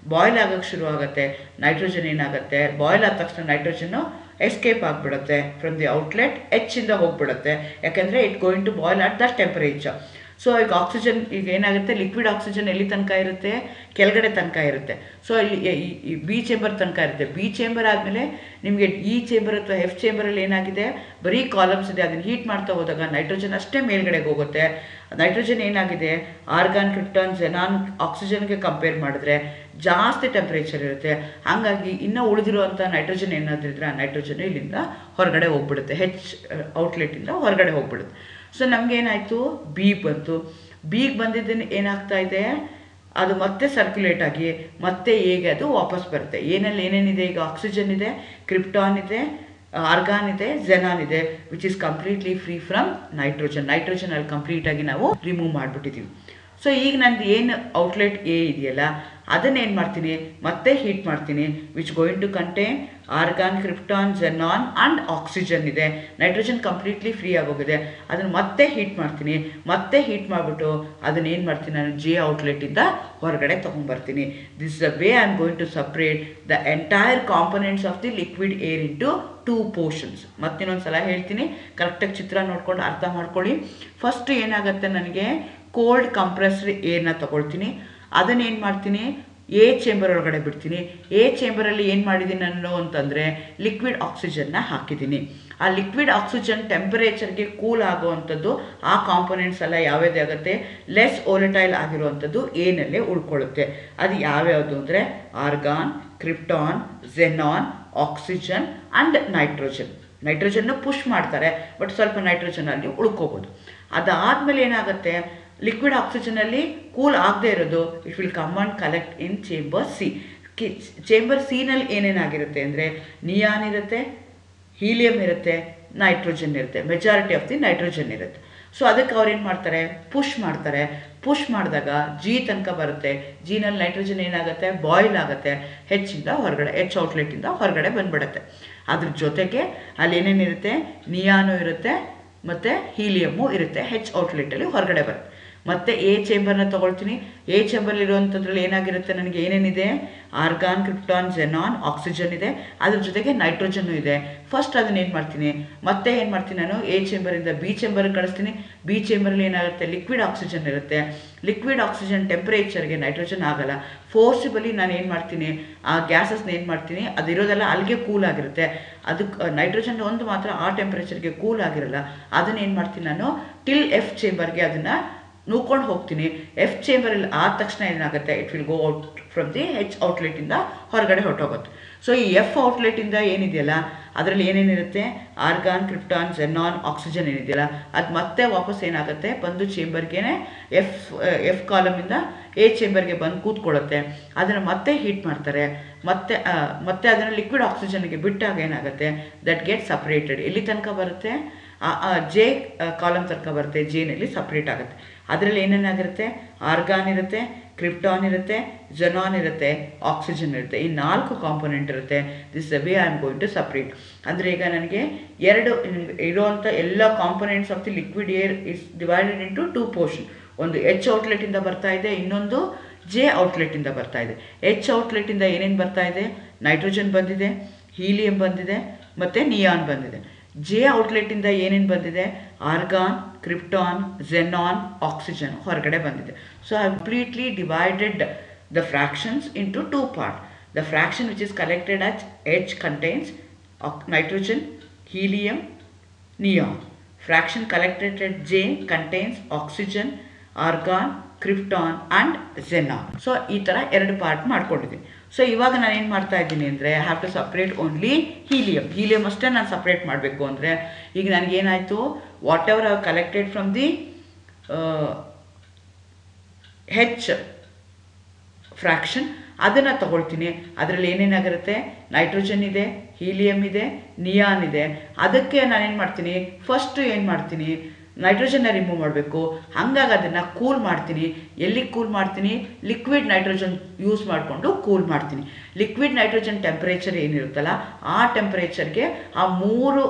ಬಾಯ್ಲ್ ಆಗೋಕ್ಕೆ ಶುರು ಆಗುತ್ತೆ ನೈಟ್ರೋಜನ್ ಏನಾಗುತ್ತೆ ಬಾಯ್ಲ್ ಆದ ತಕ್ಷಣ ನೈಟ್ರೋಜನ್ನು ಎಸ್ಕೇಪ್ ಆಗಿಬಿಡುತ್ತೆ ಫ್ರಮ್ ದಿ ಔಟ್ಲೆಟ್ ಎಚ್ಚಿಂದ ಹೋಗ್ಬಿಡುತ್ತೆ ಯಾಕಂದರೆ it going to boil at that temperature so ಈಗ ಆಕ್ಸಿಜನ್ ಈಗ ಏನಾಗುತ್ತೆ ಲಿಕ್ವಿಡ್ ಆಕ್ಸಿಜನ್ ಎಲ್ಲಿ ತನಕ ಇರುತ್ತೆ ಕೆಳಗಡೆ ತನಕ ಇರುತ್ತೆ ಸೊ ಇಲ್ಲಿ ಬಿ ಚೇಂಬರ್ ತನಕ ಇರುತ್ತೆ ಬಿ ಚೇಂಬರ್ ಆದಮೇಲೆ ನಿಮಗೆ ಈ ಚೇಂಬರ್ ಅಥವಾ ಎಫ್ ಚೇಂಬರಲ್ಲಿ ಏನಾಗಿದೆ ಬರೀ ಕಾಲಮ್ಸ್ ಇದೆ ಅದನ್ನು ಹೀಟ್ ಮಾಡ್ತಾ ಹೋದಾಗ ನೈಟ್ರೋಜನ್ ಅಷ್ಟೇ ಮೇಲ್ಗಡೆಗೆ ಹೋಗುತ್ತೆ ನೈಟ್ರೋಜನ್ ಏನಾಗಿದೆ ಆರ್ಗಾನ್ ಕ್ರಿಪ್ಟಾನ್ ಜೆನಾನ್ ಆಕ್ಸಿಜನ್ಗೆ ಕಂಪೇರ್ ಮಾಡಿದ್ರೆ ಜಾಸ್ತಿ ಟೆಂಪ್ರೇಚರ್ ಇರುತ್ತೆ ಹಾಗಾಗಿ ಇನ್ನೂ ಉಳಿದಿರುವಂಥ ನೈಟ್ರೋಜನ್ ಏನಾದರೂ ಇದ್ರೆ ಆ ನೈಟ್ರೋಜನ್ ಇಲ್ಲಿಂದ ಹೊರಗಡೆ ಹೋಗ್ಬಿಡುತ್ತೆ ಹೆಚ್ ಔಟ್ಲೆಟಿಂದ ಹೊರಗಡೆ ಹೋಗ್ಬಿಡುತ್ತೆ ಸೊ ನಮಗೇನಾಯಿತು ಬೀಗ್ ಬಂತು ಬೀಗ್ ಬಂದಿದ್ದನ್ನು ಏನಾಗ್ತಾ ಇದೆ ಅದು ಮತ್ತೆ ಸರ್ಕ್ಯುಲೇಟ್ ಆಗಿ ಮತ್ತೆ ಹೇಗೆ ಅದು ವಾಪಸ್ ಬರುತ್ತೆ ಏನಲ್ಲಿ ಏನೇನಿದೆ ಈಗ ಆಕ್ಸಿಜನ್ ಇದೆ ಕ್ರಿಪ್ಟಾನ್ ಇದೆ ಆರ್ಗಾನ್ ಇದೆ ಜೆನಾನ್ ಇದೆ which is completely free from nitrogen nitrogen ಅಲ್ಲಿ ಕಂಪ್ಲೀಟಾಗಿ ನಾವು ರಿಮೂವ್ ಮಾಡಿಬಿಟ್ಟಿದ್ದೀವಿ ಸೊ ಈಗ ನಂದು ಏನು ಔಟ್ಲೆಟ್ ಎ ಇದೆಯಲ್ಲ ಅದನ್ನ ಏನು ಮಾಡ್ತೀನಿ ಮತ್ತೆ ಹೀಟ್ ಮಾಡ್ತೀನಿ which going to contain argon krypton xenon and oxygen ಇದೆ ನೈಟ್ರೋಜನ್ ಕಂಪ್ಲೀಟ್ಲಿ ಫ್ರೀ ಆಗೋಗಿದೆ ಅದನ್ನು ಮತ್ತೆ ಹೀಟ್ ಮಾಡ್ತೀನಿ ಮತ್ತೆ ಹೀಟ್ ಮಾಡಿಬಿಟ್ಟು ಅದನ್ನ ಏನು ಮಾಡ್ತೀನಿ ನಾನು ಜೆ ಔಟ್ಲೆಟಿಂದ ಹೊರಗಡೆ ತೊಗೊಂಬರ್ತೀನಿ this the way I am going to separate the entire components of the liquid air into two portions ಮತ್ತಿನ್ನೊಂದು ಸಲ ಹೇಳ್ತೀನಿ ಕರೆಕ್ಟಾಗಿ ಚಿತ್ರ ನೋಡ್ಕೊಂಡು ಅರ್ಥ ಮಾಡ್ಕೊಳ್ಳಿ ಫಸ್ಟ್ ಏನಾಗುತ್ತೆ ನನಗೆ ಕೋಲ್ಡ್ ಕಂಪ್ರೆಸ್ಡ್ ಏರ್ನ ತಗೊಳ್ತೀನಿ ಅದನ್ನೇನು ಮಾಡ್ತೀನಿ ಎ ಚೇಂಬರ್ ಒಳಗಡೆ ಬಿಡ್ತೀನಿ ಎ ಚೇಂಬರಲ್ಲಿ ಏನು ಮಾಡಿದ್ದೀನಿ ನಾನು ಅಂತಂದರೆ ಲಿಕ್ವಿಡ್ ಆಕ್ಸಿಜನ್ನ ಹಾಕಿದ್ದೀನಿ ಆ ಲಿಕ್ವಿಡ್ ಆಕ್ಸಿಜನ್ ಟೆಂಪರೇಚರ್ಗೆ ಕೂಲ್ ಆಗುವಂಥದ್ದು ಆ ಕಾಂಪೊನೆಂಟ್ಸ್ ಎಲ್ಲ ಯಾವ್ಯಾವ್ದು ಆಗುತ್ತೆ ಲೆಸ್ ಓಲಟೈಲ್ ಆಗಿರುವಂಥದ್ದು ಏನಲ್ಲೇ ಉಳ್ಕೊಳ್ಳುತ್ತೆ ಅದು ಯಾವ್ಯಾವುದು ಅಂದರೆ argon krypton xenon oxygen and nitrogen ನೈಟ್ರೋಜನ್ನ ಪುಷ್ ಮಾಡ್ತಾರೆ ಬಟ್ ಸ್ವಲ್ಪ ನೈಟ್ರೋಜನ್ ಅಲ್ಲಿ ಉಳ್ಕೋಬೋದು ಅದಾದಮೇಲೆ ಏನಾಗುತ್ತೆ ಲಿಕ್ವಿಡ್ ಆಕ್ಸಿಜನಲ್ಲಿ ಕೂಲ್ ಆಗದೆ ಇರೋದು it will come and collect in chamber C ಕಿ ಚೇಂಬರ್ ಸಿನಲ್ಲಿ ಏನೇನಾಗಿರುತ್ತೆ ಅಂದರೆ ನಿಯಾನ್ ಇರುತ್ತೆ ಹೀಲಿಯಂ ಇರುತ್ತೆ ನೈಟ್ರೋಜನ್ ಇರುತ್ತೆ ಮೆಜಾರಿಟಿ ಆಫ್ ದಿ ನೈಟ್ರೋಜನ್ ಇರುತ್ತೆ ಸೊ ಅದಕ್ಕೆ ಅವ್ರು ಏನು ಮಾಡ್ತಾರೆ ಪುಷ್ ಮಾಡ್ತಾರೆ ಪುಷ್ ಮಾಡಿದಾಗ ಜಿ ತನಕ ಬರುತ್ತೆ ಜಿನಲ್ಲಿ ನೈಟ್ರೋಜನ್ ಏನಾಗುತ್ತೆ ಬಾಯ್ಲ್ ಆಗುತ್ತೆ ಹೆಚ್ಚಿಂದ ಹೊರಗಡೆ ಹೆಚ್ ಔಟ್ಲೆಟಿಂದ ಹೊರಗಡೆ ಬಂದ್ಬಿಡುತ್ತೆ ಅದ್ರ ಜೊತೆಗೆ ಅಲ್ಲಿ ಏನೇನಿರುತ್ತೆ ನಿಯಾನು ಇರುತ್ತೆ ಮತ್ತು ಹೀಲಿಯಮ್ಮು ಇರುತ್ತೆ ಹೆಚ್ ಔಟ್ಲೆಟಲ್ಲಿ ಹೊರಗಡೆ ಬರುತ್ತೆ ಮತ್ತು ಎ ಚೇಂಬರ್ನ ತೊಗೊಳ್ತೀನಿ ಎ ಚೇಂಬರ್ಲಿರುವಂಥದ್ರಲ್ಲಿ ಏನಾಗಿರುತ್ತೆ ನನಗೆ ಏನೇನಿದೆ ಆರ್ಗಾನ್ ಕ್ರಿಪ್ಟಾನ್ ಜೆನಾನ್ ಆಕ್ಸಿಜನ್ ಇದೆ ಅದ್ರ ಜೊತೆಗೆ ನೈಟ್ರೋಜನ್ನು ಇದೆ ಫಸ್ಟ್ ಅದನ್ನ ಏನು ಮಾಡ್ತೀನಿ ಮತ್ತೆ ಏನು ಮಾಡ್ತೀನಿ ನಾನು ಎ ಚೇಂಬರಿಂದ ಬಿ ಚೇಂಬರ್ಗೆ ಕಳಿಸ್ತೀನಿ ಬಿ ಚೇಂಬರಲ್ಲಿ ಏನಾಗುತ್ತೆ ಲಿಕ್ವಿಡ್ ಆಕ್ಸಿಜನ್ ಇರುತ್ತೆ ಲಿಕ್ವಿಡ್ ಆಕ್ಸಿಜನ್ ಟೆಂಪ್ರೇಚರ್ಗೆ ನೈಟ್ರೋಜನ್ ಆಗಲ್ಲ ಫೋರ್ಸಿಬಲಿ ನಾನು ಏನು ಮಾಡ್ತೀನಿ ಆ ಗ್ಯಾಸಸ್ನ ಏನು ಮಾಡ್ತೀನಿ ಅದಿರೋದೆಲ್ಲ ಅಲ್ಲಿಗೆ ಕೂಲ್ ಆಗಿರುತ್ತೆ ಅದಕ್ಕೆ ನೈಟ್ರೋಜನ್ ಒಂದು ಮಾತ್ರ ಆ ಟೆಂಪ್ರೇಚರ್ಗೆ ಕೂಲ್ ಆಗಿರಲ್ಲ ಅದನ್ನ ಏನು ಮಾಡ್ತೀನಿ ನಾನು ಟಿಲ್ ಎಫ್ ಚೇಂಬರ್ಗೆ ಅದನ್ನು ನೂಕೊಂಡು ಹೋಗ್ತೀನಿ ಎಫ್ ಚೇಂಬರಲ್ಲಿ ಆದ ತಕ್ಷಣ ಏನಾಗುತ್ತೆ it will go out from the H ಔಟ್ಲೆಟಿಂದ ಹೊರಗಡೆ ಹೊರಟೋಗುತ್ತೆ ಸೊ ಈ ಎಫ್ ಔಟ್ಲೆಟಿಂದ ಏನಿದೆಯಲ್ಲ ಅದರಲ್ಲಿ ಏನೇನಿರುತ್ತೆ ಆರ್ಗಾನ್ ಕ್ರಿಪ್ಟಾನ್ ಜೆನಾನ್ ಆಕ್ಸಿಜನ್ ಏನಿದೆಯಲ್ಲ ಅದು ಮತ್ತೆ ವಾಪಸ್ ಏನಾಗುತ್ತೆ ಬಂದು ಚೇಂಬರ್ಗೆ ಎಫ್ ಎಫ್ ಕಾಲಮಿಂದ ಎ ಚೇಂಬರ್ಗೆ ಬಂದು ಕೂತ್ಕೊಳ್ಳುತ್ತೆ ಅದನ್ನು ಮತ್ತೆ ಹೀಟ್ ಮಾಡ್ತಾರೆ ಮತ್ತೆ ಮತ್ತೆ ಅದನ್ನು ಲಿಕ್ವಿಡ್ ಆಕ್ಸಿಜನ್ಗೆ ಬಿಟ್ಟಾಗ ಏನಾಗುತ್ತೆ ದಟ್ ಗೆಟ್ ಸಪ್ರೇಟೆಡ್ ಎಲ್ಲಿ ತನಕ ಬರುತ್ತೆ ಜೆ ಕಾಲಮ್ ತನಕ ಬರುತ್ತೆ ಜೇನಲ್ಲಿ ಸಪ್ರೇಟ್ ಆಗುತ್ತೆ ಅದರಲ್ಲಿ ಏನೇನಾಗಿರುತ್ತೆ ಆರ್ಗಾನ್ ಇರುತ್ತೆ ಕ್ರಿಪ್ಟಾನ್ ಇರುತ್ತೆ ಜೆನಾನ್ ಇರುತ್ತೆ ಆಕ್ಸಿಜನ್ ಇರುತ್ತೆ ಈ ನಾಲ್ಕು ಕಾಂಪೊನೆಂಟ್ ಇರುತ್ತೆ this the way I am going to separate ಅಂದರೆ ಈಗ ನನಗೆ ಎರಡು ಇರುವಂಥ ಎಲ್ಲ components of the liquid air is divided into two portion ಒಂದು ಎಚ್ ಔಟ್ಲೆಟಿಂದ ಬರ್ತಾ ಇದೆ ಇನ್ನೊಂದು ಜೆ ಔಟ್ಲೆಟಿಂದ ಬರ್ತಾ ಇದೆ ಎಚ್ ಔಟ್ಲೆಟಿಂದ ಏನೇನು ಬರ್ತಾ ಇದೆ ನೈಟ್ರೋಜನ್ ಬಂದಿದೆ ಹೀಲಿಯಂ ಬಂದಿದೆ ಮತ್ತು ನಿಯಾನ್ ಬಂದಿದೆ ಜೆ ಔಟ್ಲೆಟಿಂದ ಏನೇನು ಬಂದಿದೆ ಆರ್ಗಾನ್ ಕ್ರಿಪ್ಟಾನ್ ಝೆನಾನ್ ಆಕ್ಸಿಜನ್ ಹೊರಗಡೆ ಬಂದಿದೆ so I completely divided the fractions into two part the fraction which is collected at H contains nitrogen helium neon fraction collected at J contains oxygen, argon, krypton and xenon so ಈ ಥರ ಎರಡು part ಮಾಡ್ಕೊಂಡಿದ್ದೀನಿ so ಇವಾಗ ನಾನು ಏನು ಮಾಡ್ತಾ ಇದ್ದೀನಿ ಅಂದರೆ I have to separate only helium helium ಅಷ್ಟೇ ನಾನು ಸಪ್ರೇಟ್ ಮಾಡಬೇಕು ಅಂದರೆ ಈಗ ನನಗೇನಾಯಿತು what ever have collected from the H fraction ಅದನ್ನು ತಗೊಳ್ತೀನಿ ಅದರಲ್ಲಿ ಏನೇನಾಗಿರುತ್ತೆ ನೈಟ್ರೋಜನ್ ಇದೆ ಹೀಲಿಯಂ ಇದೆ ನಿಯಾನ್ ಇದೆ ಅದಕ್ಕೆ ನಾನೇನು ಮಾಡ್ತೀನಿ ಫಸ್ಟ್ ಏನು ಮಾಡ್ತೀನಿ ನೈಟ್ರೋಜನ್ನ ರಿಮೂವ್ ಮಾಡಬೇಕು ಹಂಗಾಗಿ ಅದನ್ನು ಕೂಲ್ ಮಾಡ್ತೀನಿ ಎಲ್ಲಿ ಕೂಲ್ ಮಾಡ್ತೀನಿ ಲಿಕ್ವಿಡ್ ನೈಟ್ರೋಜನ್ ಯೂಸ್ ಮಾಡಿಕೊಂಡು ಕೂಲ್ ಮಾಡ್ತೀನಿ ಲಿಕ್ವಿಡ್ ನೈಟ್ರೋಜನ್ ಟೆಂಪ್ರೇಚರ್ ಏನಿರುತ್ತಲ್ಲ ಆ ಟೆಂಪ್ರೇಚರ್ಗೆ ಆ ಮೂರು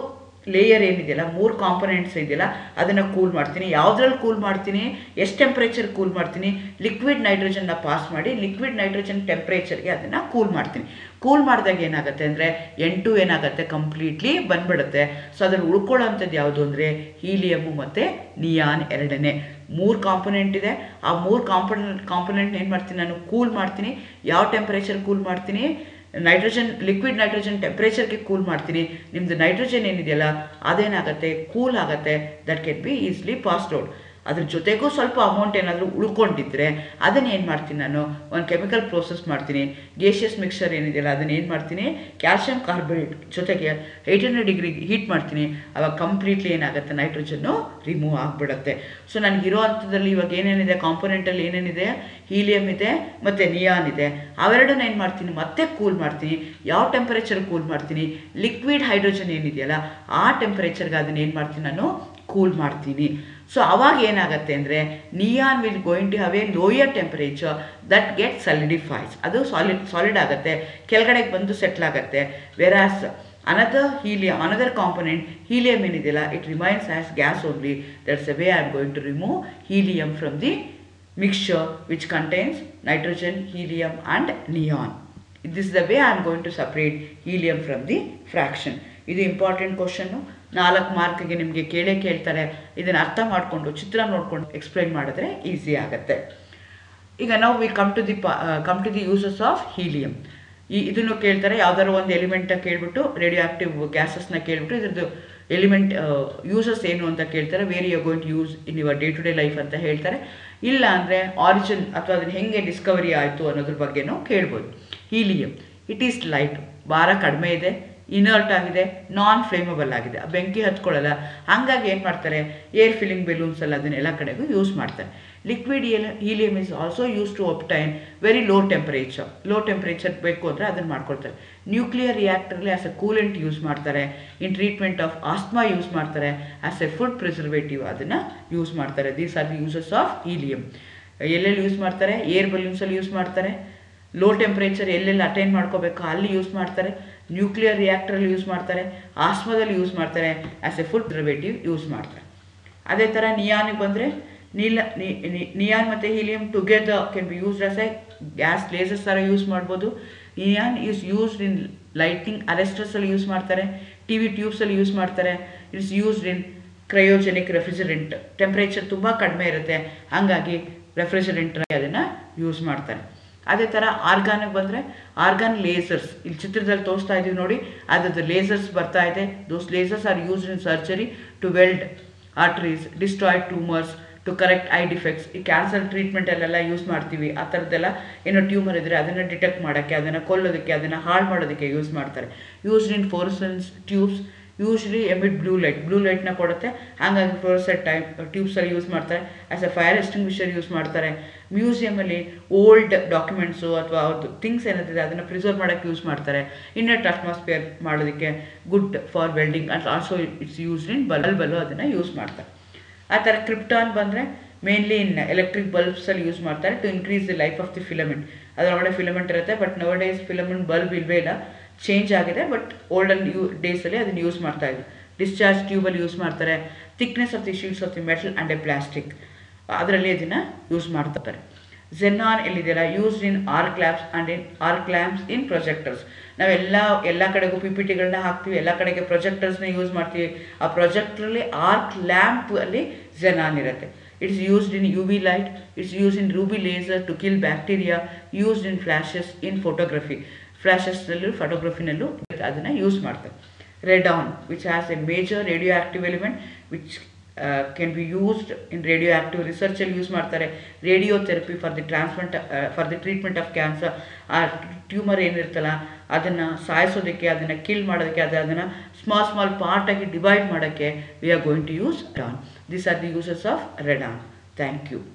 ಲೇಯರ್ ಏನಿದೆಯಲ್ಲ ಮೂರು ಕಾಂಪೊನೆಂಟ್ಸ್ ಇದೆಯಲ್ಲ ಅದನ್ನು ಕೂಲ್ ಮಾಡ್ತೀನಿ ಯಾವುದ್ರಲ್ಲಿ ಕೂಲ್ ಮಾಡ್ತೀನಿ ಎಷ್ಟು ಟೆಂಪ್ರೇಚರ್ ಕೂಲ್ ಮಾಡ್ತೀನಿ ಲಿಕ್ವಿಡ್ ನೈಟ್ರೋಜನ್ನ ಪಾಸ್ ಮಾಡಿ ಲಿಕ್ವಿಡ್ ನೈಟ್ರೋಜನ್ ಟೆಂಪ್ರೇಚರ್ಗೆ ಅದನ್ನು ಕೂಲ್ ಮಾಡ್ತೀನಿ ಕೂಲ್ ಮಾಡಿದಾಗ ಏನಾಗುತ್ತೆ ಅಂದರೆ ಎಂಟು ಏನಾಗುತ್ತೆ ಕಂಪ್ಲೀಟ್ಲಿ ಬಂದ್ಬಿಡುತ್ತೆ ಸೊ ಅದ್ರಲ್ಲಿ ಉಳ್ಕೊಳ್ಳೋಂಥದ್ದು ಯಾವುದು ಅಂದರೆ ಹೀಲಿಯಮ್ಮು ಮತ್ತು ನಿಯಾನ್ ಎರಡನೇ ಮೂರು ಕಾಂಪೊನೆಂಟ್ ಇದೆ ಆ ಮೂರು ಕಾಂಪೊನೆಂಟ್ ಕಾಂಪೊನೆಂಟ್ ಏನು ಮಾಡ್ತೀನಿ ನಾನು ಕೂಲ್ ಮಾಡ್ತೀನಿ ಯಾವ ಟೆಂಪ್ರೇಚರ್ ಕೂಲ್ ಮಾಡ್ತೀನಿ ನೈಟ್ರೋಜನ್ ಲಿಕ್ವಿಡ್ ನೈಟ್ರೋಜನ್ ಟೆಂಪ್ರೇಚರ್ಗೆ ಕೂಲ್ ಮಾಡ್ತೀನಿ ನಿಮ್ಮದು ನೈಟ್ರೋಜನ್ ಏನಿದೆಯಲ್ಲ ಅದೇನಾಗುತ್ತೆ ಕೂಲ್ ಆಗುತ್ತೆ that can be easily passed out ಅದ್ರ ಜೊತೆಗೂ ಸ್ವಲ್ಪ ಅಮೌಂಟ್ ಏನಾದರೂ ಉಳ್ಕೊಂಡಿದ್ರೆ ಅದನ್ನು ಏನು ಮಾಡ್ತೀನಿ ನಾನು ಒಂದು ಕೆಮಿಕಲ್ ಪ್ರೋಸೆಸ್ ಮಾಡ್ತೀನಿ ಗೇಷಿಯಸ್ ಮಿಕ್ಸರ್ ಏನಿದೆಯಲ್ಲ ಅದನ್ನು ಏನು ಮಾಡ್ತೀನಿ ಕ್ಯಾಲ್ಶಿಯಂ ಕಾರ್ಬೋನೇಟ್ ಜೊತೆಗೆ ಏಯ್ಟ್ ಹಂಡ್ರೆಡ್ ಡಿಗ್ರಿ ಹೀಟ್ ಮಾಡ್ತೀನಿ ಅವಾಗ ಕಂಪ್ಲೀಟ್ಲಿ ಏನಾಗುತ್ತೆ ನೈಟ್ರೋಜನ್ನು ರಿಮೂವ್ ಆಗಿಬಿಡುತ್ತೆ ಸೊ ನನಗಿರೋ ಅಂಥದ್ದಲ್ಲಿ ಇವಾಗ ಏನೇನಿದೆ ಕಾಂಪೊನೆಂಟಲ್ಲಿ ಏನೇನಿದೆ ಹೀಲಿಯಮ್ ಇದೆ ಮತ್ತು ನಿಯಾನ್ ಇದೆ ಅವೆರಡನ್ನ ಏನು ಮಾಡ್ತೀನಿ ಮತ್ತೆ ಕೂಲ್ ಮಾಡ್ತೀನಿ ಯಾವ ಟೆಂಪರೇಚರ್ ಕೂಲ್ ಮಾಡ್ತೀನಿ ಲಿಕ್ವಿಡ್ ಹೈಡ್ರೋಜನ್ ಏನಿದೆಯಲ್ಲ ಆ ಟೆಂಪರೇಚರ್ಗೆ ಅದನ್ನ ಏನು ಮಾಡ್ತೀನಿ ನಾನು ಕೂಲ್ ಮಾಡ್ತೀನಿ ಸೊ ಅವಾಗ ಏನಾಗುತ್ತೆ ಅಂದರೆ neon will going to have a lower temperature that get solidifies ಅದು ಸಾಲಿಡ್ ಸಾಲಿಡ್ ಆಗುತ್ತೆ ಕೆಳಗಡೆಗೆ ಬಂದು ಸೆಟ್ಲ್ ಆಗುತ್ತೆ whereas another helium another component helium ಏನಿದೆಯಲ್ಲ it remains as gas only that's a way I am going to remove helium from the mixture which contains nitrogen helium and neon this the way I am going to separate helium from the fraction ಇದು important question ನಾಲ್ಕು ಮಾರ್ಕ್ಗೆ ನಿಮಗೆ ಕೇಳೇ ಕೇಳ್ತಾರೆ ಇದನ್ನು ಅರ್ಥ ಮಾಡಿಕೊಂಡು ಚಿತ್ರ ನೋಡಿಕೊಂಡು explain ಮಾಡಿದ್ರೆ ಈಸಿ ಆಗುತ್ತೆ ಈಗ ನಾವು we come to the come to the uses of helium ಈ ಇದನ್ನು ಕೇಳ್ತಾರೆ ಯಾವ್ದಾದ್ರು ಒಂದು ಎಲಿಮೆಂಟ ಕೇಳ್ಬಿಟ್ಟು ರೇಡಿಯೋ ಆಕ್ಟಿವ್ ಗ್ಯಾಸಸ್ನ ಕೇಳ್ಬಿಟ್ಟು ಇದ್ರದ್ದು ಎಲಿಮೆಂಟ್ ಯೂಸಸ್ ಏನು ಅಂತ ಕೇಳ್ತಾರೆ where you going use in your day to day life ಅಂತ ಹೇಳ್ತಾರೆ ಇಲ್ಲ ಅಂದರೆ ಆರಿಜಿನ್ ಅಥವಾ ಅದನ್ನು ಹೆಂಗೆ ಡಿಸ್ಕವರಿ ಆಯಿತು ಅನ್ನೋದ್ರ ಬಗ್ಗೆನೂ ಕೇಳ್ಬೋದು ಹೀಲಿಯಮ್ ಇಟ್ ಈಸ್ ಲೈಟ್ ಭಾರ ಕಡಿಮೆ ಇದೆ ಇನರ್ಟ್ ಆಗಿದೆ ನಾನ್ ಫ್ಲೇಮಬಲ್ ಆಗಿದೆ ಬೆಂಕಿ ಹತ್ಕೊಳ್ಳಲ್ಲ ಹಾಗಾಗಿ ಏನು ಮಾಡ್ತಾರೆ ಏರ್ ಫಿಲ್ಲಿಂಗ್ ಬೆಲೂನ್ಸ್ ಎಲ್ಲ ಅದನ್ನ ಎಲ್ಲ ಕಡೆಗೂ ಯೂಸ್ ಮಾಡ್ತಾರೆ liquid helium is also use to obtain very low temperature low temperature ಬೇಕು ಅಂದರೆ ಅದನ್ನು ಮಾಡ್ಕೊಳ್ತಾರೆ ನ್ಯೂಕ್ಲಿಯರ್ ರಿಯಾಕ್ಟರ್ಲಿ ಆಸ್ ಎ ಕೂಲೆಂಟ್ ಯೂಸ್ ಮಾಡ್ತಾರೆ in treatment of asthma use ಮಾಡ್ತಾರೆ ಆಸ್ ಎ ಫುಡ್ ಪ್ರಿಸರ್ವೇಟಿವ್ ಅದನ್ನು ಯೂಸ್ ಮಾಡ್ತಾರೆ these are the uses of helium ಎಲ್ಲೆಲ್ಲಿ ಯೂಸ್ ಮಾಡ್ತಾರೆ ಏರ್ ಬಲೂನ್ಸಲ್ಲಿ ಯೂಸ್ ಮಾಡ್ತಾರೆ ಲೋ ಟೆಂಪ್ರೇಚರ್ ಎಲ್ಲೆಲ್ಲಿ ಅಟೈನ್ ಮಾಡ್ಕೋಬೇಕು ಅಲ್ಲಿ ಯೂಸ್ ಮಾಡ್ತಾರೆ ನ್ಯೂಕ್ಲಿಯರ್ ರಿಯಾಕ್ಟ್ರಲ್ಲಿ ಯೂಸ್ ಮಾಡ್ತಾರೆ ಆಸ್ಮಾದಲ್ಲಿ ಯೂಸ್ ಮಾಡ್ತಾರೆ as A food preservative use ಮಾಡ್ತಾರೆ ಅದೇ ಥರ ನಿಯಾನಿಗೆ ಬಂದರೆ ನೀಲ ನಿಯಾನ್ ಮತ್ತು helium together can be used as a gas lasers ಥರ ಯೂಸ್ ಮಾಡ್ಬೋದು neon is used in lighting ಅರೆಸ್ಟರ್ಸಲ್ಲಿ ಯೂಸ್ ಮಾಡ್ತಾರೆ ಟಿ ವಿ ಟ್ಯೂಬ್ಸಲ್ಲಿ ಯೂಸ್ ಮಾಡ್ತಾರೆ it's used in cryogenic refrigerant temperature ತುಂಬ ಕಡಿಮೆ ಇರುತ್ತೆ ಹಾಗಾಗಿ ರೆಫ್ರಿಜರೆಂಟ್ ಅದನ್ನು ಯೂಸ್ ಮಾಡ್ತಾರೆ ಅದೇ ಥರ ಆರ್ಗಾನಿಗೆ ಬಂದರೆ ಆರ್ಗಾನ್ ಲೇಸರ್ಸ್ ಇಲ್ಲಿ ಚಿತ್ರದಲ್ಲಿ ತೋರಿಸ್ತಾ ಇದ್ದೀವಿ ನೋಡಿ ಅದ್ರದ್ದು ಲೇಸರ್ಸ್ ಬರ್ತಾ ಇದೆ those lasers are used in surgery to weld arteries destroy tumours to correct eye defects ಈ ಕ್ಯಾನ್ಸರ್ ಟ್ರೀಟ್ಮೆಂಟಲ್ಲೆಲ್ಲ ಯೂಸ್ ಮಾಡ್ತೀವಿ ಆ ಥರದ್ದೆಲ್ಲ ಏನೋ ಟ್ಯೂಮರ್ ಇದ್ದರೆ ಅದನ್ನು ಡಿಟೆಕ್ಟ್ ಮಾಡೋಕ್ಕೆ ಅದನ್ನು ಕೊಲ್ಲೋದಕ್ಕೆ ಅದನ್ನು ಹಾಳು ಮಾಡೋದಕ್ಕೆ ಯೂಸ್ ಮಾಡ್ತಾರೆ used in fluorescent tubes usually emit blue light blue ಲೈಟ್ನ ಕೊಡುತ್ತೆ ಹಾಗಾಗಿ ಫ್ಲೋರ್ಸೆಟ್ ಟೈಪ್ ಟ್ಯೂಬ್ಸಲ್ಲಿ ಯೂಸ್ ಮಾಡ್ತಾರೆ as a fire extinguisher use ಮಾಡ್ತಾರೆ ಮ್ಯೂಸಿಯಮಲ್ಲಿ ಓಲ್ಡ್ ಡಾಕ್ಯುಮೆಂಟ್ಸು ಅಥವಾ ಅವ್ರದ್ದು ಥಿಂಗ್ಸ್ ಏನಿದೆ ಅದನ್ನು ಪ್ರಿಸರ್ವ್ ಮಾಡೋಕ್ಕೆ ಯೂಸ್ ಮಾಡ್ತಾರೆ ಇನ್ನೆಟ್ ಅಟ್ಮಾಸ್ಫಿಯರ್ ಮಾಡೋದಕ್ಕೆ good for welding and also it's used in ಬಲ್ಬಲ್ಲೂ ಅದನ್ನು ಯೂಸ್ ಮಾಡ್ತಾರೆ ಆ ಥರ ಕ್ರಿಪ್ಟಾನ್ ಬಂದರೆ ಮೇನ್ಲಿ ಇನ್ ಎಲೆಕ್ಟ್ರಿಕ್ ಬಲ್ಬ್ಸಲ್ಲಿ ಯೂಸ್ ಮಾಡ್ತಾರೆ to increase the life of the filament ಅದರೊಳಗಡೆ ಫಿಲಮೆಂಟ್ ಇರುತ್ತೆ but nowadays filament bulb ಇಲ್ಲವೇ ಇಲ್ಲ ಚೇಂಜ್ ಆಗಿದೆ ಬಟ್ ಓಲ್ಡನ್ ಯೂ ಡೇಸಲ್ಲಿ ಅದನ್ನು ಯೂಸ್ ಮಾಡ್ತಾ ಇದ್ವಿ ಡಿಸ್ಚಾರ್ಜ್ ಟ್ಯೂಬಲ್ಲಿ ಯೂಸ್ ಮಾಡ್ತಾರೆ thickness of the sheets of the metal and a plastic ಅದರಲ್ಲಿ ಅದನ್ನು ಯೂಸ್ ಮಾಡ್ತಾರೆ ಝೆನಾನ್ ಎಲ್ಲಿದೆಯಲ್ಲ used in arc lamps and in arc lamps in projectors ನಾವೆಲ್ಲ ಎಲ್ಲ ಕಡೆಗೂ ಪಿ ಪಿ ಟಿಗಳನ್ನ ಹಾಕ್ತೀವಿ ಎಲ್ಲ ಕಡೆಗೆ ಪ್ರೊಜೆಕ್ಟರ್ಸ್ನ ಯೂಸ್ ಮಾಡ್ತೀವಿ ಆ ಪ್ರೊಜೆಕ್ಟ್ರಲ್ಲಿ ಆರ್ಕ್ ಲ್ಯಾಂಪ್ ಅಲ್ಲಿ ಝೆನಾನ್ ಇರುತ್ತೆ it's used in U V light it's use in ruby laser to kill bacteria used in flashes in photography ಫ್ಲ್ಯಾಶಸ್ನಲ್ಲೂ ಫೋಟೋಗ್ರಫಿನಲ್ಲೂ ಅದನ್ನು ಯೂಸ್ ಮಾಡ್ತಾರೆ radon which has a major radioactive element which can be used in radioactive ರಿಸರ್ಚಲ್ಲಿ use ಮಾಡ್ತಾರೆ radiotherapy for the treatment for the treatment of cancer ಆ tumour ಏನಿರ್ತಲ್ಲ ಅದನ್ನು ಸಾಯಿಸೋದಕ್ಕೆ ಅದನ್ನು ಕಿಲ್ ಮಾಡೋದಕ್ಕೆ ಅದು ಅದನ್ನು ಸ್ಮಾಲ್ ಸ್ಮಾಲ್ ಪಾರ್ಟಾಗಿ ಡಿವೈಡ್ ಮಾಡೋಕ್ಕೆ we are going to use ಡಾನ್ these are the uses of radon thank you